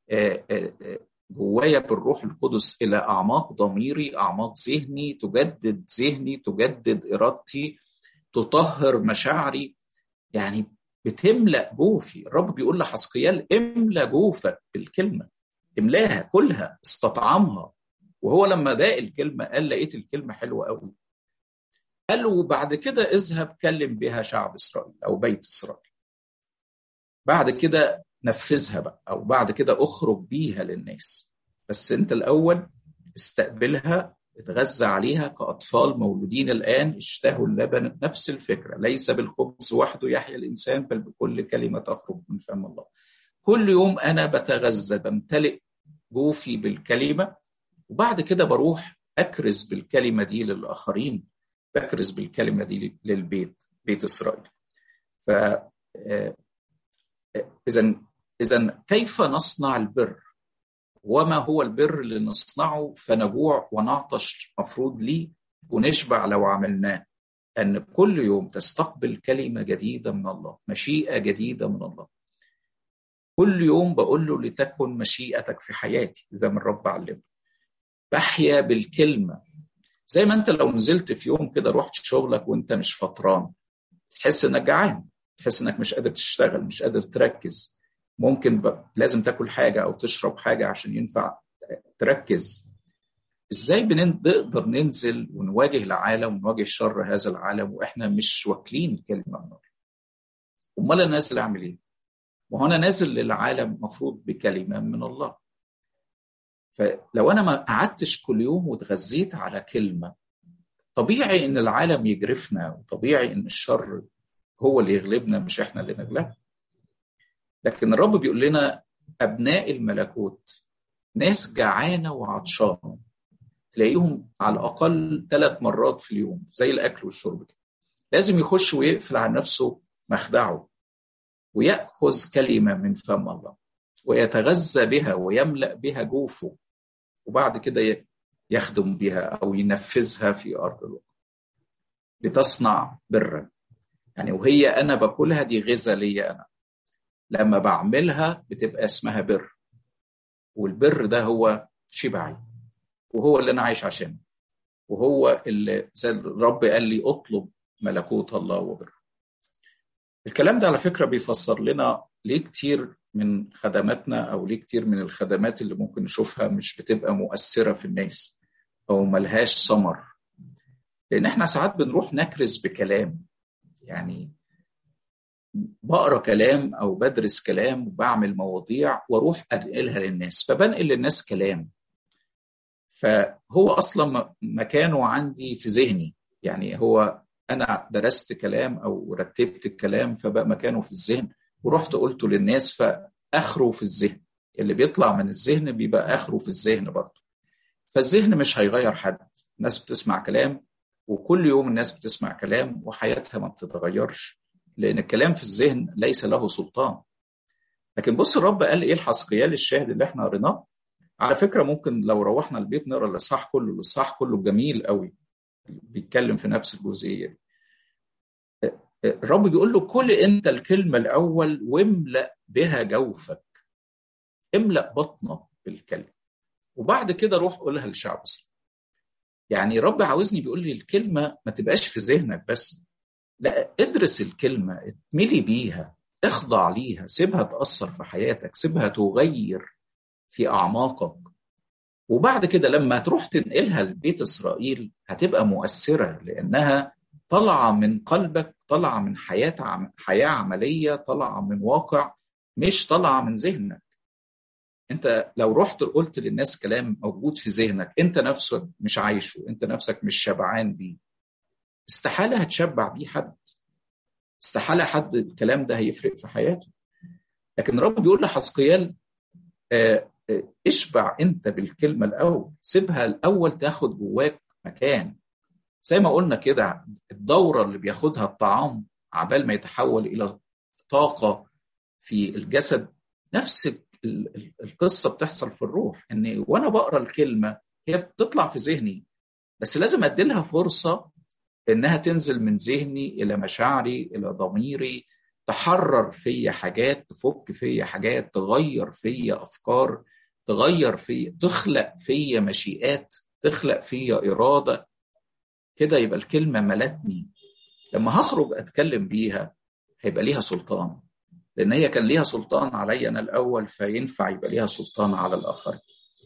جوايا بالروح القدس الى اعماق ضميري اعماق ذهني تجدد ذهني تجدد ارادتي تطهر مشاعري يعني بتملا جوفي الرب بيقول لحسقيال املا جوفك بالكلمه املاها كلها استطعمها وهو لما داق الكلمه قال لقيت الكلمه حلوه قوي قال له وبعد كده اذهب كلم بها شعب اسرائيل او بيت اسرائيل بعد كده نفذها بقى او بعد كده اخرج بيها للناس بس انت الاول استقبلها اتغذى عليها كاطفال مولودين الان اشتهوا اللبن نفس الفكره ليس بالخبز وحده يحيا الانسان بل بكل كلمه تخرج من فم الله كل يوم انا بتغذى بمتلئ جوفي بالكلمه وبعد كده بروح اكرز بالكلمه دي للاخرين بكرز بالكلمه دي للبيت بيت اسرائيل ف اذا اذا كيف نصنع البر وما هو البر اللي نصنعه فنجوع ونعطش مفروض ليه ونشبع لو عملناه ان كل يوم تستقبل كلمه جديده من الله مشيئه جديده من الله كل يوم بقول له لتكن مشيئتك في حياتي زي ما الرب علمنا بحيا بالكلمه زي ما انت لو نزلت في يوم كده رحت شغلك وانت مش فطران تحس انك جعان تحس انك مش قادر تشتغل مش قادر تركز ممكن ب... لازم تاكل حاجه او تشرب حاجه عشان ينفع تركز ازاي بنقدر ننزل ونواجه العالم ونواجه شر هذا العالم واحنا مش واكلين كلمه من الله امال انا نازل اعمل ايه وهو انا نازل للعالم مفروض بكلمه من الله فلو انا ما قعدتش كل يوم واتغذيت على كلمه طبيعي ان العالم يجرفنا وطبيعي ان الشر هو اللي يغلبنا مش احنا اللي نغلبه لكن الرب بيقول لنا ابناء الملكوت ناس جعانه وعطشانه تلاقيهم على الاقل ثلاث مرات في اليوم زي الاكل والشرب كده لازم يخش ويقفل على نفسه مخدعه وياخذ كلمه من فم الله ويتغذى بها ويملا بها جوفه وبعد كده يخدم بها او ينفذها في ارض الواقع لتصنع برا يعني وهي انا باكلها دي غذاء ليا انا لما بعملها بتبقى اسمها بر والبر ده هو شبعي وهو اللي انا عايش عشانه وهو اللي زي الرب قال لي اطلب ملكوت الله وبر الكلام ده على فكره بيفسر لنا ليه كتير من خدماتنا او ليه كتير من الخدمات اللي ممكن نشوفها مش بتبقى مؤثره في الناس او ملهاش ثمر لان احنا ساعات بنروح نكرز بكلام يعني بقرا كلام او بدرس كلام وبعمل مواضيع واروح انقلها للناس فبنقل للناس كلام فهو اصلا مكانه عندي في ذهني يعني هو انا درست كلام او رتبت الكلام فبقى مكانه في الذهن ورحت قلته للناس فاخره في الذهن اللي بيطلع من الذهن بيبقى اخره في الذهن برضه فالذهن مش هيغير حد الناس بتسمع كلام وكل يوم الناس بتسمع كلام وحياتها ما بتتغيرش لان الكلام في الذهن ليس له سلطان لكن بص الرب قال ايه الحسقيال الشاهد اللي احنا قريناه على فكره ممكن لو روحنا البيت نقرا الاصحاح كله الاصحاح كله جميل قوي بيتكلم في نفس الجزئيه دي الرب بيقول له كل انت الكلمه الاول واملا بها جوفك املا بطنك بالكلمه وبعد كده روح قولها للشعب يعني رب عاوزني بيقول لي الكلمه ما تبقاش في ذهنك بس لا ادرس الكلمه اتملي بيها اخضع ليها سيبها تاثر في حياتك سيبها تغير في اعماقك وبعد كده لما تروح تنقلها لبيت اسرائيل هتبقى مؤثره لانها طالعه من قلبك طالعه من حياه عم... حياه عمليه طالعه من واقع مش طالعه من ذهنك انت لو رحت قلت للناس كلام موجود في ذهنك انت نفسك مش عايشه انت نفسك مش شبعان بيه استحاله هتشبع بيه حد استحاله حد الكلام ده هيفرق في حياته لكن الرب بيقول لحزقيال آه اشبع انت بالكلمه الاول سيبها الاول تاخد جواك مكان زي ما قلنا كده الدوره اللي بياخدها الطعام عبال ما يتحول الى طاقه في الجسد نفس القصه بتحصل في الروح ان وانا بقرا الكلمه هي بتطلع في ذهني بس لازم ادي لها فرصه انها تنزل من ذهني الى مشاعري الى ضميري تحرر فيا حاجات تفك فيا حاجات تغير فيا افكار تغير فيا تخلق فيا مشيئات تخلق فيا اراده كده يبقى الكلمه ملتني لما هخرج اتكلم بيها هيبقى ليها سلطان لان هي كان ليها سلطان علي انا الاول فينفع يبقى ليها سلطان على الاخرين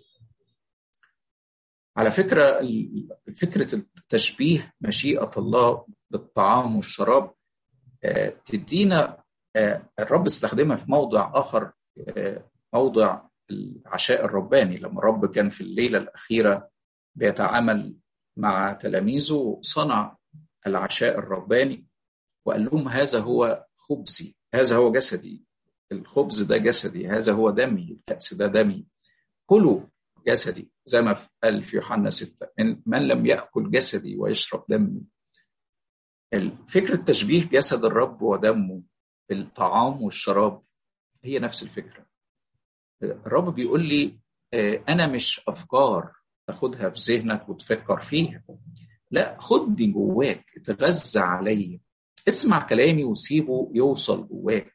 على فكره فكره التشبيه مشيئه الله بالطعام والشراب تدينا الرب استخدمها في موضع اخر موضع العشاء الرباني لما الرب كان في الليله الاخيره بيتعامل مع تلاميذه صنع العشاء الرباني وقال لهم هذا هو خبزي هذا هو جسدي الخبز ده جسدي هذا هو دمي الكأس ده دمي كلوا جسدي زي ما قال في يوحنا 6 من لم يأكل جسدي ويشرب دمي فكرة تشبيه جسد الرب ودمه بالطعام والشراب هي نفس الفكرة الرب بيقول لي أنا مش أفكار تاخدها في ذهنك وتفكر فيها لا خد دي جواك اتغذى عليا اسمع كلامي وسيبه يوصل جواك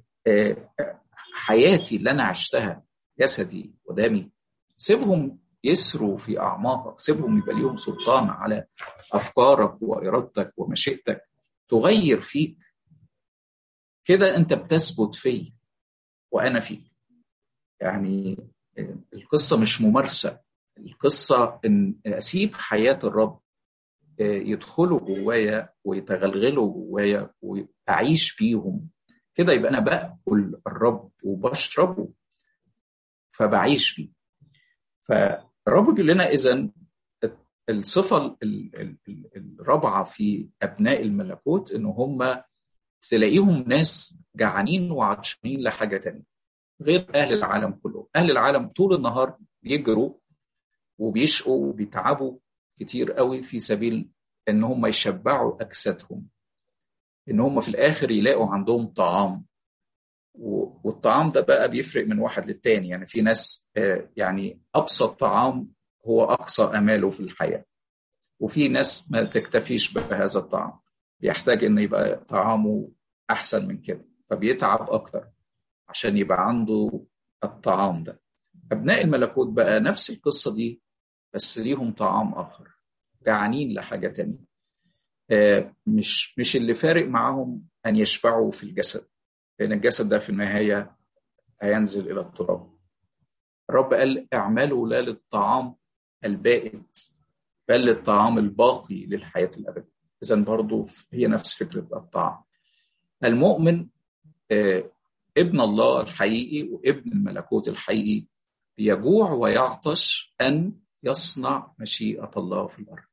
حياتي اللي انا عشتها جسدي ودمي سيبهم يسروا في اعماقك سيبهم يبقى ليهم سلطان على افكارك وارادتك ومشيئتك تغير فيك كده انت بتثبت فيا وانا فيك يعني القصه مش ممارسه القصه ان اسيب حياه الرب يدخلوا جوايا ويتغلغلوا جوايا واعيش بيهم كده يبقى انا باكل الرب وبشربه فبعيش بيه فالرب بيقول لنا اذا الصفه الرابعه في ابناء الملكوت ان هم تلاقيهم ناس جعانين وعطشانين لحاجه تانية غير اهل العالم كلهم اهل العالم طول النهار بيجروا وبيشقوا وبيتعبوا كتير قوي في سبيل ان هم يشبعوا اجسادهم ان هم في الاخر يلاقوا عندهم طعام والطعام ده بقى بيفرق من واحد للتاني يعني في ناس يعني ابسط طعام هو اقصى اماله في الحياه وفي ناس ما تكتفيش بهذا الطعام بيحتاج ان يبقى طعامه احسن من كده فبيتعب اكتر عشان يبقى عنده الطعام ده ابناء الملكوت بقى نفس القصه دي بس ليهم طعام اخر جعانين لحاجه تانية مش مش اللي فارق معاهم ان يشبعوا في الجسد لان الجسد ده في النهايه هينزل الى التراب الرب قال اعملوا لا للطعام البائد بل للطعام الباقي للحياه الابديه اذا برضو هي نفس فكره الطعام المؤمن ابن الله الحقيقي وابن الملكوت الحقيقي يجوع ويعطش ان يصنع مشيئه الله في الارض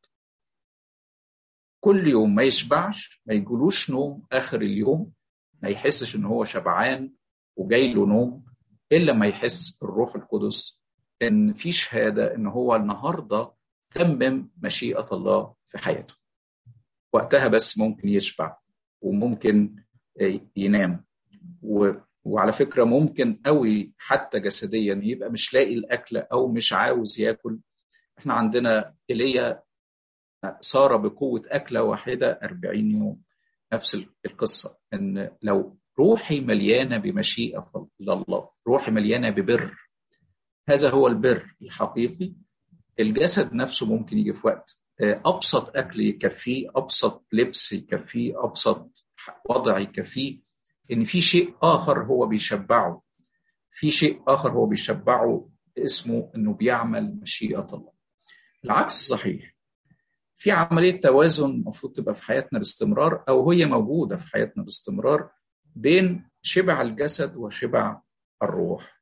كل يوم ما يشبعش ما يجولوش نوم اخر اليوم ما يحسش ان هو شبعان وجاي له نوم الا ما يحس الروح القدس ان في شهاده ان هو النهارده تمم مشيئه الله في حياته وقتها بس ممكن يشبع وممكن ينام و... وعلى فكره ممكن قوي حتى جسديا يبقى مش لاقي الاكل او مش عاوز ياكل احنا عندنا ايليا صار بقوه اكله واحده 40 يوم نفس القصه ان لو روحي مليانه بمشيئه الله روحي مليانه ببر هذا هو البر الحقيقي الجسد نفسه ممكن يجي في وقت ابسط اكل يكفيه ابسط لبس يكفيه ابسط وضع يكفيه ان في شيء اخر هو بيشبعه في شيء اخر هو بيشبعه اسمه انه بيعمل مشيئه الله العكس صحيح في عمليه توازن المفروض تبقى في حياتنا باستمرار او هي موجوده في حياتنا باستمرار بين شبع الجسد وشبع الروح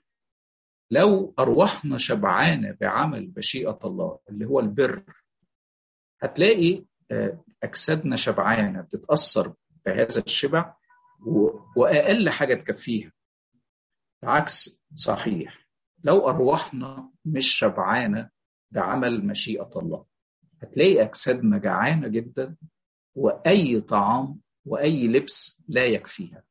لو ارواحنا شبعانه بعمل مشيئه الله اللي هو البر هتلاقي اجسادنا شبعانه بتتاثر بهذا الشبع واقل حاجه تكفيها العكس صحيح لو ارواحنا مش شبعانه بعمل مشيئه الله هتلاقي اجسادنا جعانه جدا واي طعام واي لبس لا يكفيها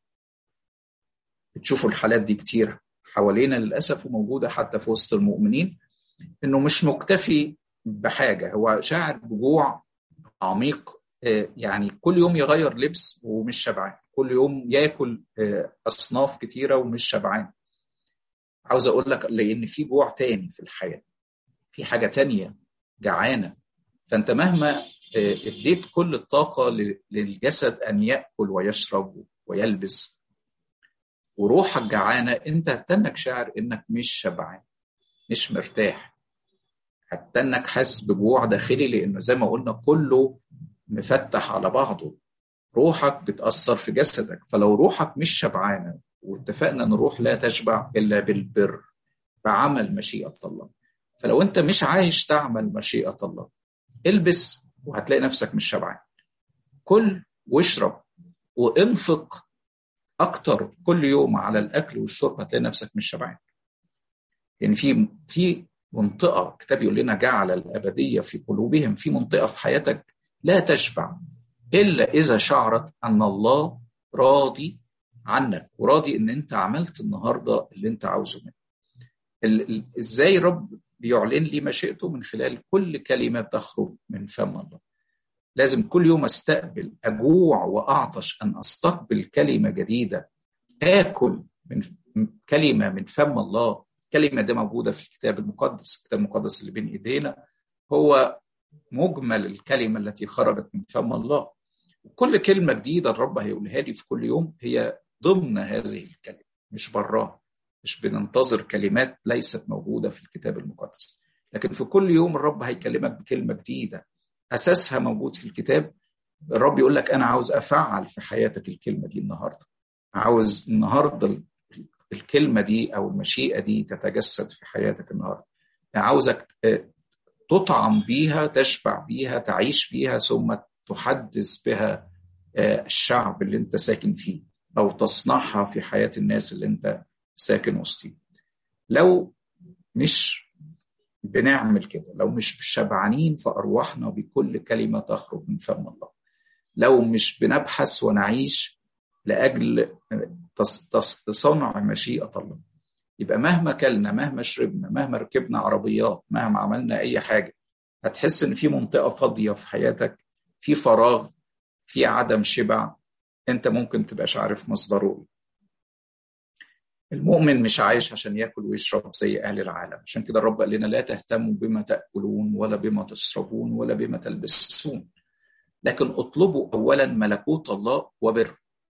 بتشوفوا الحالات دي كتير حوالينا للاسف وموجوده حتى في وسط المؤمنين انه مش مكتفي بحاجه هو شاعر بجوع عميق يعني كل يوم يغير لبس ومش شبعان كل يوم ياكل اصناف كتيره ومش شبعان عاوز اقول لك لان في جوع تاني في الحياه في حاجه تانية جعانه فانت مهما اديت كل الطاقه للجسد ان ياكل ويشرب ويلبس وروحك جعانه انت هتنك شاعر انك مش شبعان مش مرتاح حتى انك حاسس بجوع داخلي لانه زي ما قلنا كله مفتح على بعضه روحك بتأثر في جسدك فلو روحك مش شبعانة واتفقنا ان الروح لا تشبع الا بالبر بعمل مشيئة الله فلو انت مش عايش تعمل مشيئة الله البس وهتلاقي نفسك مش شبعان كل واشرب وانفق اكتر كل يوم على الاكل والشرب هتلاقي نفسك مش شبعان يعني في في منطقه كتاب يقول لنا جعل الابديه في قلوبهم في منطقه في حياتك لا تشبع الا اذا شعرت ان الله راضي عنك وراضي ان انت عملت النهارده اللي انت عاوزه منه ازاي رب بيعلن لي مشيئته من خلال كل كلمه تخرج من فم الله لازم كل يوم استقبل اجوع واعطش ان استقبل كلمه جديده اكل من كلمه من فم الله الكلمه دي موجوده في الكتاب المقدس الكتاب المقدس اللي بين ايدينا هو مجمل الكلمه التي خرجت من فم الله وكل كلمه جديده الرب هيقولها لي في كل يوم هي ضمن هذه الكلمه مش براها مش بننتظر كلمات ليست موجوده في الكتاب المقدس لكن في كل يوم الرب هيكلمك بكلمه جديده اساسها موجود في الكتاب الرب يقول لك انا عاوز افعل في حياتك الكلمه دي النهارده عاوز النهارده الكلمه دي او المشيئه دي تتجسد في حياتك النهارده يعني عاوزك تطعم بيها تشبع بيها تعيش بيها ثم تحدث بها الشعب اللي انت ساكن فيه او تصنعها في حياه الناس اللي انت ساكن وسطهم لو مش بنعمل كده لو مش شبعانين في ارواحنا بكل كلمه تخرج من فم الله لو مش بنبحث ونعيش لاجل صنع مشيئه الله يبقى مهما كلنا مهما شربنا مهما ركبنا عربيات مهما عملنا اي حاجه هتحس ان في منطقه فاضيه في حياتك في فراغ في عدم شبع انت ممكن تبقاش عارف مصدره المؤمن مش عايش عشان ياكل ويشرب زي اهل العالم عشان كده الرب قال لنا لا تهتموا بما تاكلون ولا بما تشربون ولا بما تلبسون لكن اطلبوا اولا ملكوت الله وبر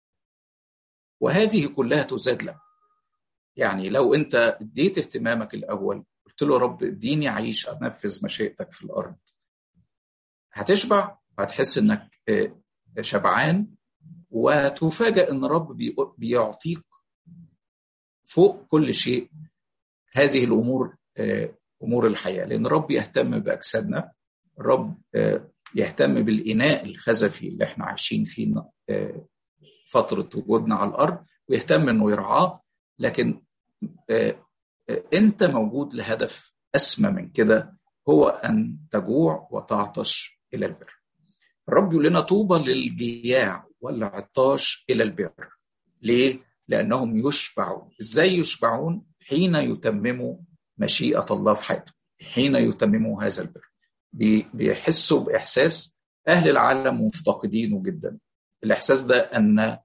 وهذه كلها تزاد لك يعني لو انت اديت اهتمامك الاول قلت له رب اديني اعيش انفذ مشيئتك في الارض هتشبع هتحس انك شبعان وتفاجأ ان رب بيعطيك فوق كل شيء هذه الامور امور الحياه لان الرب يهتم باجسادنا الرب يهتم بالاناء الخزفي اللي احنا عايشين فيه فتره وجودنا على الارض ويهتم انه يرعاه لكن انت موجود لهدف اسمى من كده هو ان تجوع وتعطش الى البر الرب يقول لنا طوبى للجياع والعطاش الى البر ليه لانهم يشبعون ازاي يشبعون حين يتمموا مشيئه الله في حياتهم حين يتمموا هذا البر بيحسوا باحساس اهل العالم مفتقدينه جدا الاحساس ده ان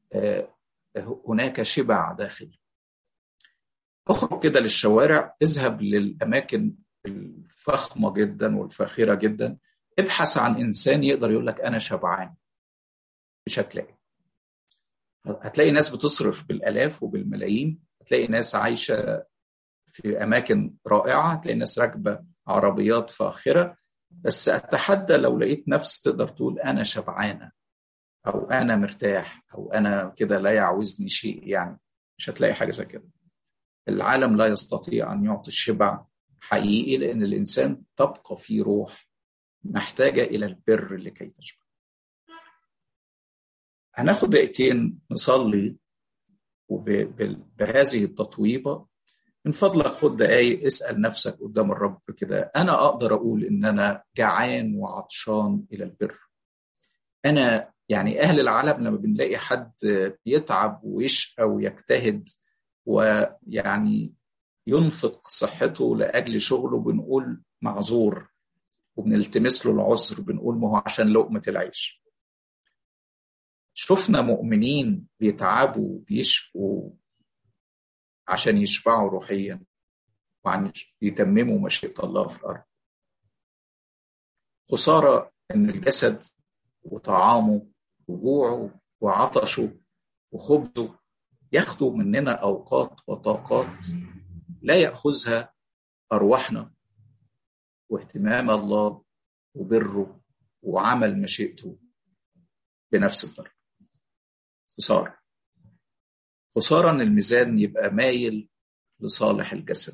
هناك شبع داخلي اخرج كده للشوارع اذهب للاماكن الفخمه جدا والفاخره جدا ابحث عن انسان يقدر يقول لك انا شبعان مش هتلاقي هتلاقي ناس بتصرف بالالاف وبالملايين هتلاقي ناس عايشه في اماكن رائعه تلاقي ناس راكبه عربيات فاخره بس اتحدى لو لقيت نفس تقدر تقول انا شبعانه او انا مرتاح او انا كده لا يعوزني شيء يعني مش هتلاقي حاجه زي كده العالم لا يستطيع ان يعطي الشبع حقيقي لان الانسان تبقى فيه روح محتاجه الى البر لكي تشبع هناخد دقيقتين نصلي وبهذه التطويبه من فضلك خد دقايق اسال نفسك قدام الرب كده انا اقدر اقول ان انا جعان وعطشان الى البر انا يعني اهل العالم لما بنلاقي حد بيتعب ويشقى ويجتهد ويعني ينفق صحته لاجل شغله بنقول معذور وبنلتمس له العذر بنقول ما هو عشان لقمه العيش شفنا مؤمنين بيتعبوا وبيشقوا عشان يشبعوا روحيا وعن يتمموا مشيئة الله في الأرض خسارة إن الجسد وطعامه وجوعه وعطشه وخبزه ياخدوا مننا أوقات وطاقات لا يأخذها أرواحنا واهتمام الله وبره وعمل مشيئته بنفس الدرجة خسارة خسارة ان الميزان يبقى مايل لصالح الجسد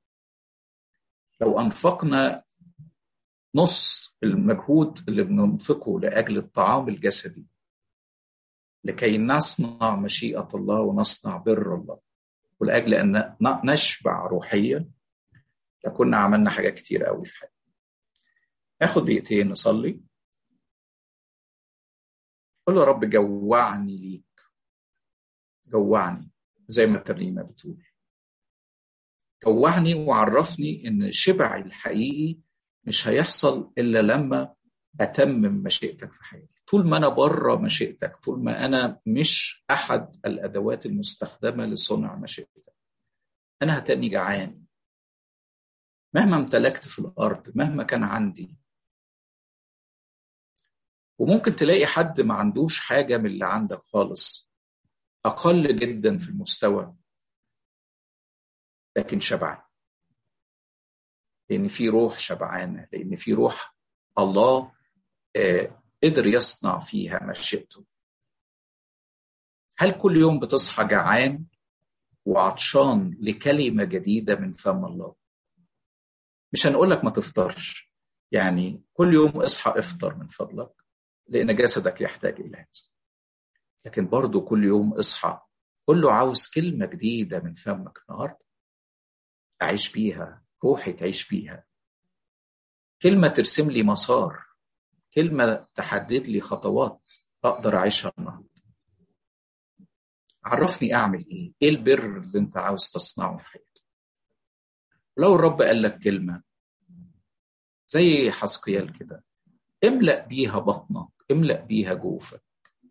لو انفقنا نص المجهود اللي بننفقه لاجل الطعام الجسدي لكي نصنع مشيئه الله ونصنع بر الله ولاجل ان نشبع روحيا لكنا عملنا حاجات كتير قوي في حياتنا ناخد دقيقتين نصلي قول له يا رب جوعني ليك جوعني زي ما الترنيمه بتقول جوعني وعرفني ان شبعي الحقيقي مش هيحصل الا لما اتمم مشيئتك في حياتي طول ما انا بره مشيئتك طول ما انا مش احد الادوات المستخدمه لصنع مشيئتك انا هتاني جعان مهما امتلكت في الارض مهما كان عندي وممكن تلاقي حد ما عندوش حاجه من اللي عندك خالص اقل جدا في المستوى لكن شبعان لان في روح شبعانه لان في روح الله آه قدر يصنع فيها مشيئته هل كل يوم بتصحى جعان وعطشان لكلمه جديده من فم الله مش هنقول لك ما تفطرش يعني كل يوم اصحى افطر من فضلك لان جسدك يحتاج الى هذا لكن برضه كل يوم اصحى قول له عاوز كلمه جديده من فمك النهارده اعيش بيها روحي تعيش بيها كلمه ترسم لي مسار كلمه تحدد لي خطوات اقدر اعيشها النهارده عرفني اعمل ايه ايه البر اللي انت عاوز تصنعه في حياتك لو الرب قال لك كلمه زي حسقيال كده املأ بيها بطنك املأ بيها جوفك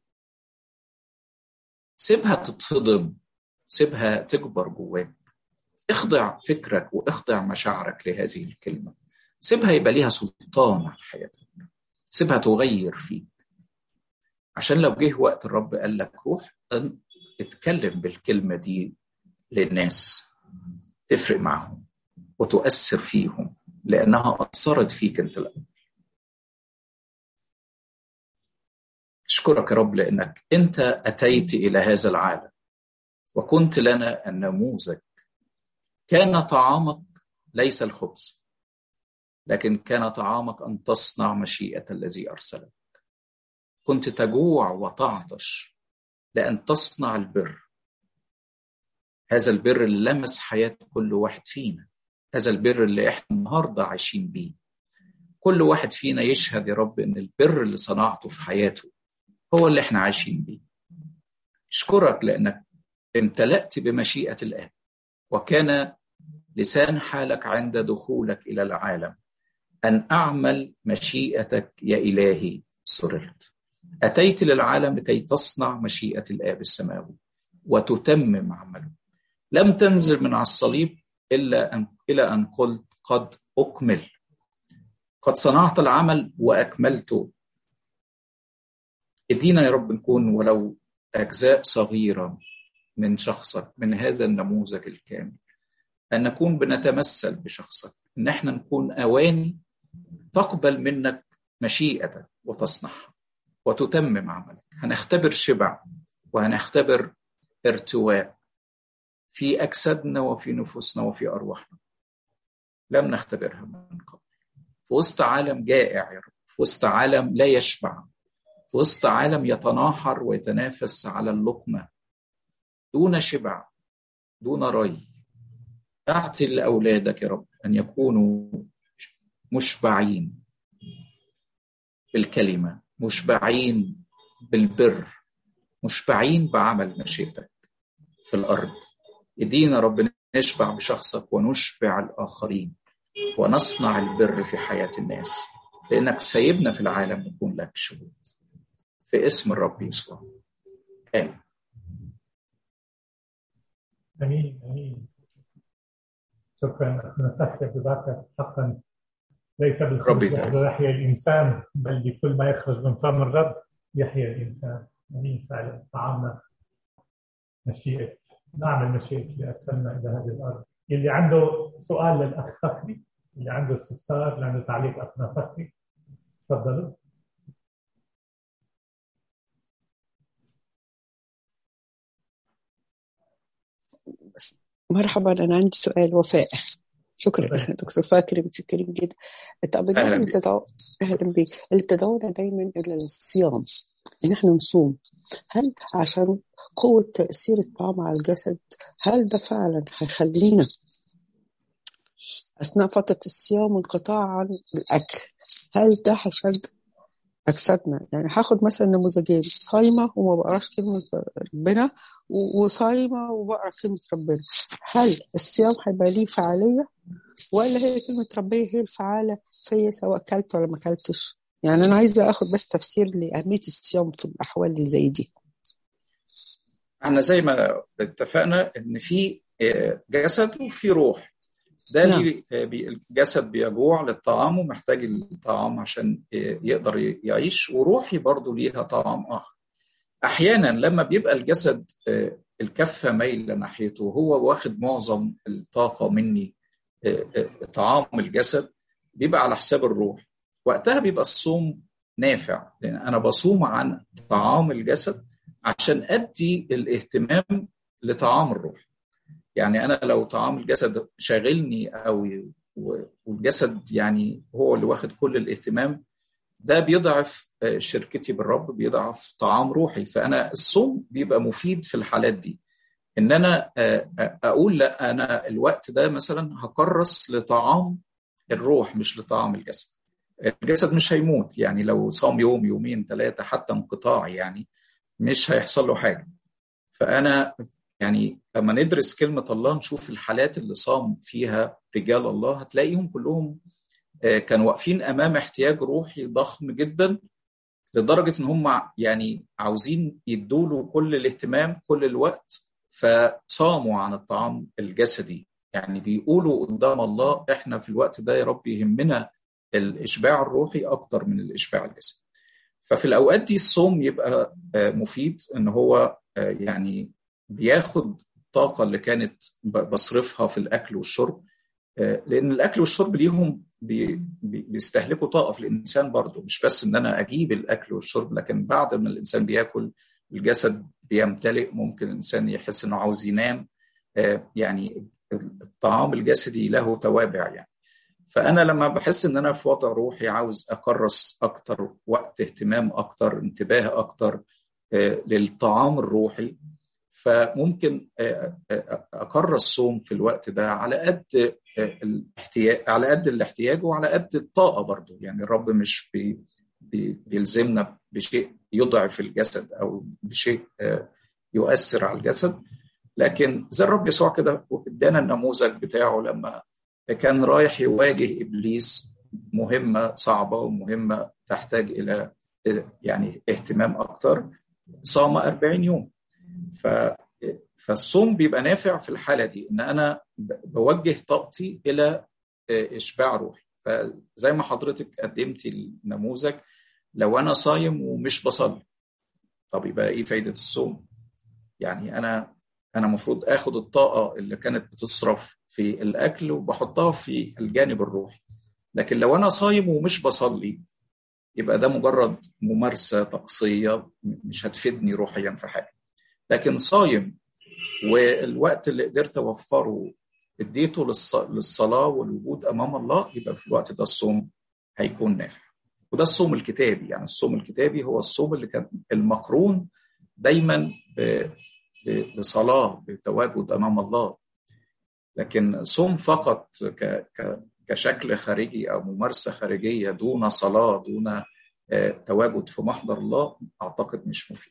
سيبها تتفضم سيبها تكبر جواك اخضع فكرك واخضع مشاعرك لهذه الكلمة سيبها يبقى ليها سلطان على حياتك سيبها تغير فيك عشان لو جه وقت الرب قال لك روح اتكلم بالكلمة دي للناس تفرق معهم وتؤثر فيهم لأنها أثرت فيك أنت الأول أشكرك يا رب لأنك أنت أتيت إلى هذا العالم وكنت لنا النموذج كان طعامك ليس الخبز لكن كان طعامك أن تصنع مشيئة الذي أرسلك كنت تجوع وتعطش لأن تصنع البر هذا البر اللي لمس حياة كل واحد فينا هذا البر اللي احنا النهارده عايشين بيه كل واحد فينا يشهد يا رب ان البر اللي صنعته في حياته هو اللي احنا عايشين بيه اشكرك لانك امتلأت بمشيئة الآب وكان لسان حالك عند دخولك إلى العالم أن أعمل مشيئتك يا إلهي سررت أتيت للعالم لكي تصنع مشيئة الآب السماوي وتتمم عمله لم تنزل من على الصليب إلا أن إلى أن قلت قد أكمل قد صنعت العمل وأكملته ادينا يا رب نكون ولو أجزاء صغيرة من شخصك من هذا النموذج الكامل ان نكون بنتمثل بشخصك ان احنا نكون اواني تقبل منك مشيئتك وتصنعها وتتمم عملك هنختبر شبع وهنختبر ارتواء في اجسادنا وفي نفوسنا وفي ارواحنا لم نختبرها من قبل في وسط عالم جائع يا رب في وسط عالم لا يشبع في وسط عالم يتناحر ويتنافس على اللقمه دون شبع دون ري اعطي لاولادك يا رب ان يكونوا مشبعين بالكلمه مشبعين بالبر مشبعين بعمل مشيئتك في الارض ادينا رب نشبع بشخصك ونشبع الاخرين ونصنع البر في حياه الناس لانك سيبنا في العالم نكون لك شهود في اسم الرب يسوع امين امين امين شكرا اخونا فتحي بذاك حقا ليس بالخبز يحيى الانسان بل بكل ما يخرج من فم الرب يحيى الانسان امين فعلا طعامنا مشيئه نعمل مشيئه اللي ارسلنا الى هذه الارض اللي عنده سؤال للاخ فخري اللي عنده استفسار اللي عنده تعليق اخنا فخري تفضلوا مرحبا انا عندي سؤال وفاء شكرا دكتور فاكر متشكرين جدا طب الناس اللي بتدعو اهلا بيك اللي بتدعونا دايما الى الصيام ان احنا نصوم هل عشان قوة تأثير الطعام على الجسد هل ده فعلا هيخلينا أثناء فترة الصيام وانقطاع عن الأكل هل ده هيشجع أجسادنا يعني هاخد مثلا نموذجين صايمة وما بقراش كلمة ربنا وصايمة وبقرا كلمة ربنا هل الصيام هيبقى ليه فعالية ولا هي كلمة ربنا هي الفعالة فيا سواء كلت ولا ما كلتش يعني أنا عايزة أخد بس تفسير لأهمية الصيام في الأحوال اللي زي دي احنا زي ما اتفقنا ان في جسد وفي روح ده نعم. اللي الجسد بيجوع للطعام ومحتاج الطعام عشان يقدر يعيش وروحي برضه ليها طعام اخر احيانا لما بيبقى الجسد الكفه مايله ناحيته وهو واخد معظم الطاقه مني طعام الجسد بيبقى على حساب الروح وقتها بيبقى الصوم نافع لان انا بصوم عن طعام الجسد عشان ادي الاهتمام لطعام الروح يعني انا لو طعام الجسد شاغلني قوي والجسد يعني هو اللي واخد كل الاهتمام ده بيضعف شركتي بالرب بيضعف طعام روحي فانا الصوم بيبقى مفيد في الحالات دي ان انا اقول لا انا الوقت ده مثلا هكرس لطعام الروح مش لطعام الجسد الجسد مش هيموت يعني لو صام يوم يومين ثلاثه حتى انقطاع يعني مش هيحصل له حاجه فانا يعني لما ندرس كلمه الله نشوف الحالات اللي صام فيها رجال الله هتلاقيهم كلهم كانوا واقفين امام احتياج روحي ضخم جدا لدرجه ان هم يعني عاوزين يدوا له كل الاهتمام كل الوقت فصاموا عن الطعام الجسدي يعني بيقولوا قدام الله احنا في الوقت ده يا رب يهمنا الاشباع الروحي اكتر من الاشباع الجسدي ففي الاوقات دي الصوم يبقى مفيد ان هو يعني بياخد الطاقه اللي كانت بصرفها في الاكل والشرب لان الاكل والشرب ليهم بيستهلكوا طاقه في الانسان برضه مش بس ان انا اجيب الاكل والشرب لكن بعد ما الانسان بياكل الجسد بيمتلئ ممكن الانسان يحس انه عاوز ينام يعني الطعام الجسدي له توابع يعني فانا لما بحس ان انا في وضع روحي عاوز اكرس اكتر وقت اهتمام اكتر انتباه اكتر للطعام الروحي فممكن اكرس صوم في الوقت ده على قد الاحتياج على قد الاحتياج وعلى قد الطاقه برضو يعني الرب مش بي بيلزمنا بشيء يضعف الجسد او بشيء يؤثر على الجسد لكن زي الرب يسوع كده ادانا النموذج بتاعه لما كان رايح يواجه ابليس مهمه صعبه ومهمه تحتاج الى يعني اهتمام اكتر صام 40 يوم ف فالصوم بيبقى نافع في الحاله دي ان انا بوجه طاقتي الى اشباع روحي فزي ما حضرتك قدمتي النموذج لو انا صايم ومش بصلي طب يبقى ايه فايده الصوم يعني انا انا المفروض اخد الطاقه اللي كانت بتصرف في الاكل وبحطها في الجانب الروحي لكن لو انا صايم ومش بصلي يبقى ده مجرد ممارسه طقسيه مش هتفيدني روحيا في حاجه لكن صايم والوقت اللي قدرت اوفره اديته للصلاه والوجود امام الله يبقى في الوقت ده الصوم هيكون نافع وده الصوم الكتابي يعني الصوم الكتابي هو الصوم اللي كان المقرون دايما بصلاه بتواجد امام الله لكن صوم فقط كشكل خارجي او ممارسه خارجيه دون صلاه دون تواجد في محضر الله اعتقد مش مفيد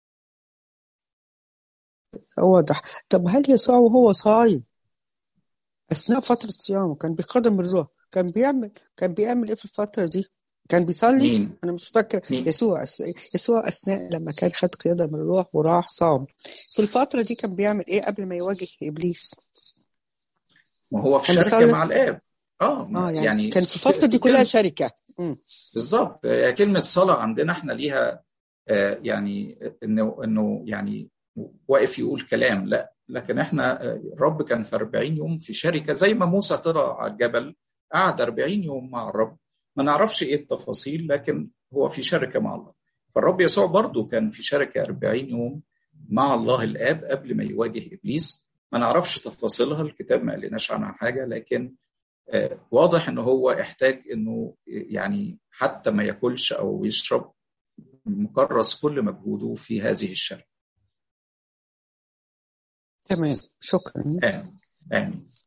واضح طب هل يسوع وهو صايم اثناء فتره صيامه كان بيقدم الروح كان بيعمل كان بيعمل ايه في الفتره دي كان بيصلي مين؟ انا مش فاكر مين؟ يسوع يسوع اثناء لما كان خد قياده من الروح وراح صام في الفتره دي كان بيعمل ايه قبل ما يواجه ابليس ما هو في كان شركه بيصلي؟ مع الاب اه اه يعني, يعني كان في الفتره دي كلها شركه مم. بالظبط هي كلمه صلاه عندنا احنا ليها آه، يعني انه انه يعني واقف يقول كلام لا لكن احنا آه، الرب كان في 40 يوم في شركه زي ما موسى طلع على الجبل قعد 40 يوم مع الرب ما نعرفش ايه التفاصيل لكن هو في شركه مع الله فالرب يسوع برضه كان في شركه 40 يوم مع الله الاب قبل ما يواجه ابليس ما نعرفش تفاصيلها الكتاب ما قالناش عنها حاجه لكن آه، واضح ان هو احتاج انه يعني حتى ما ياكلش او يشرب مكرس كل مجهوده في هذه الشركه تمام شكرا آمين آمين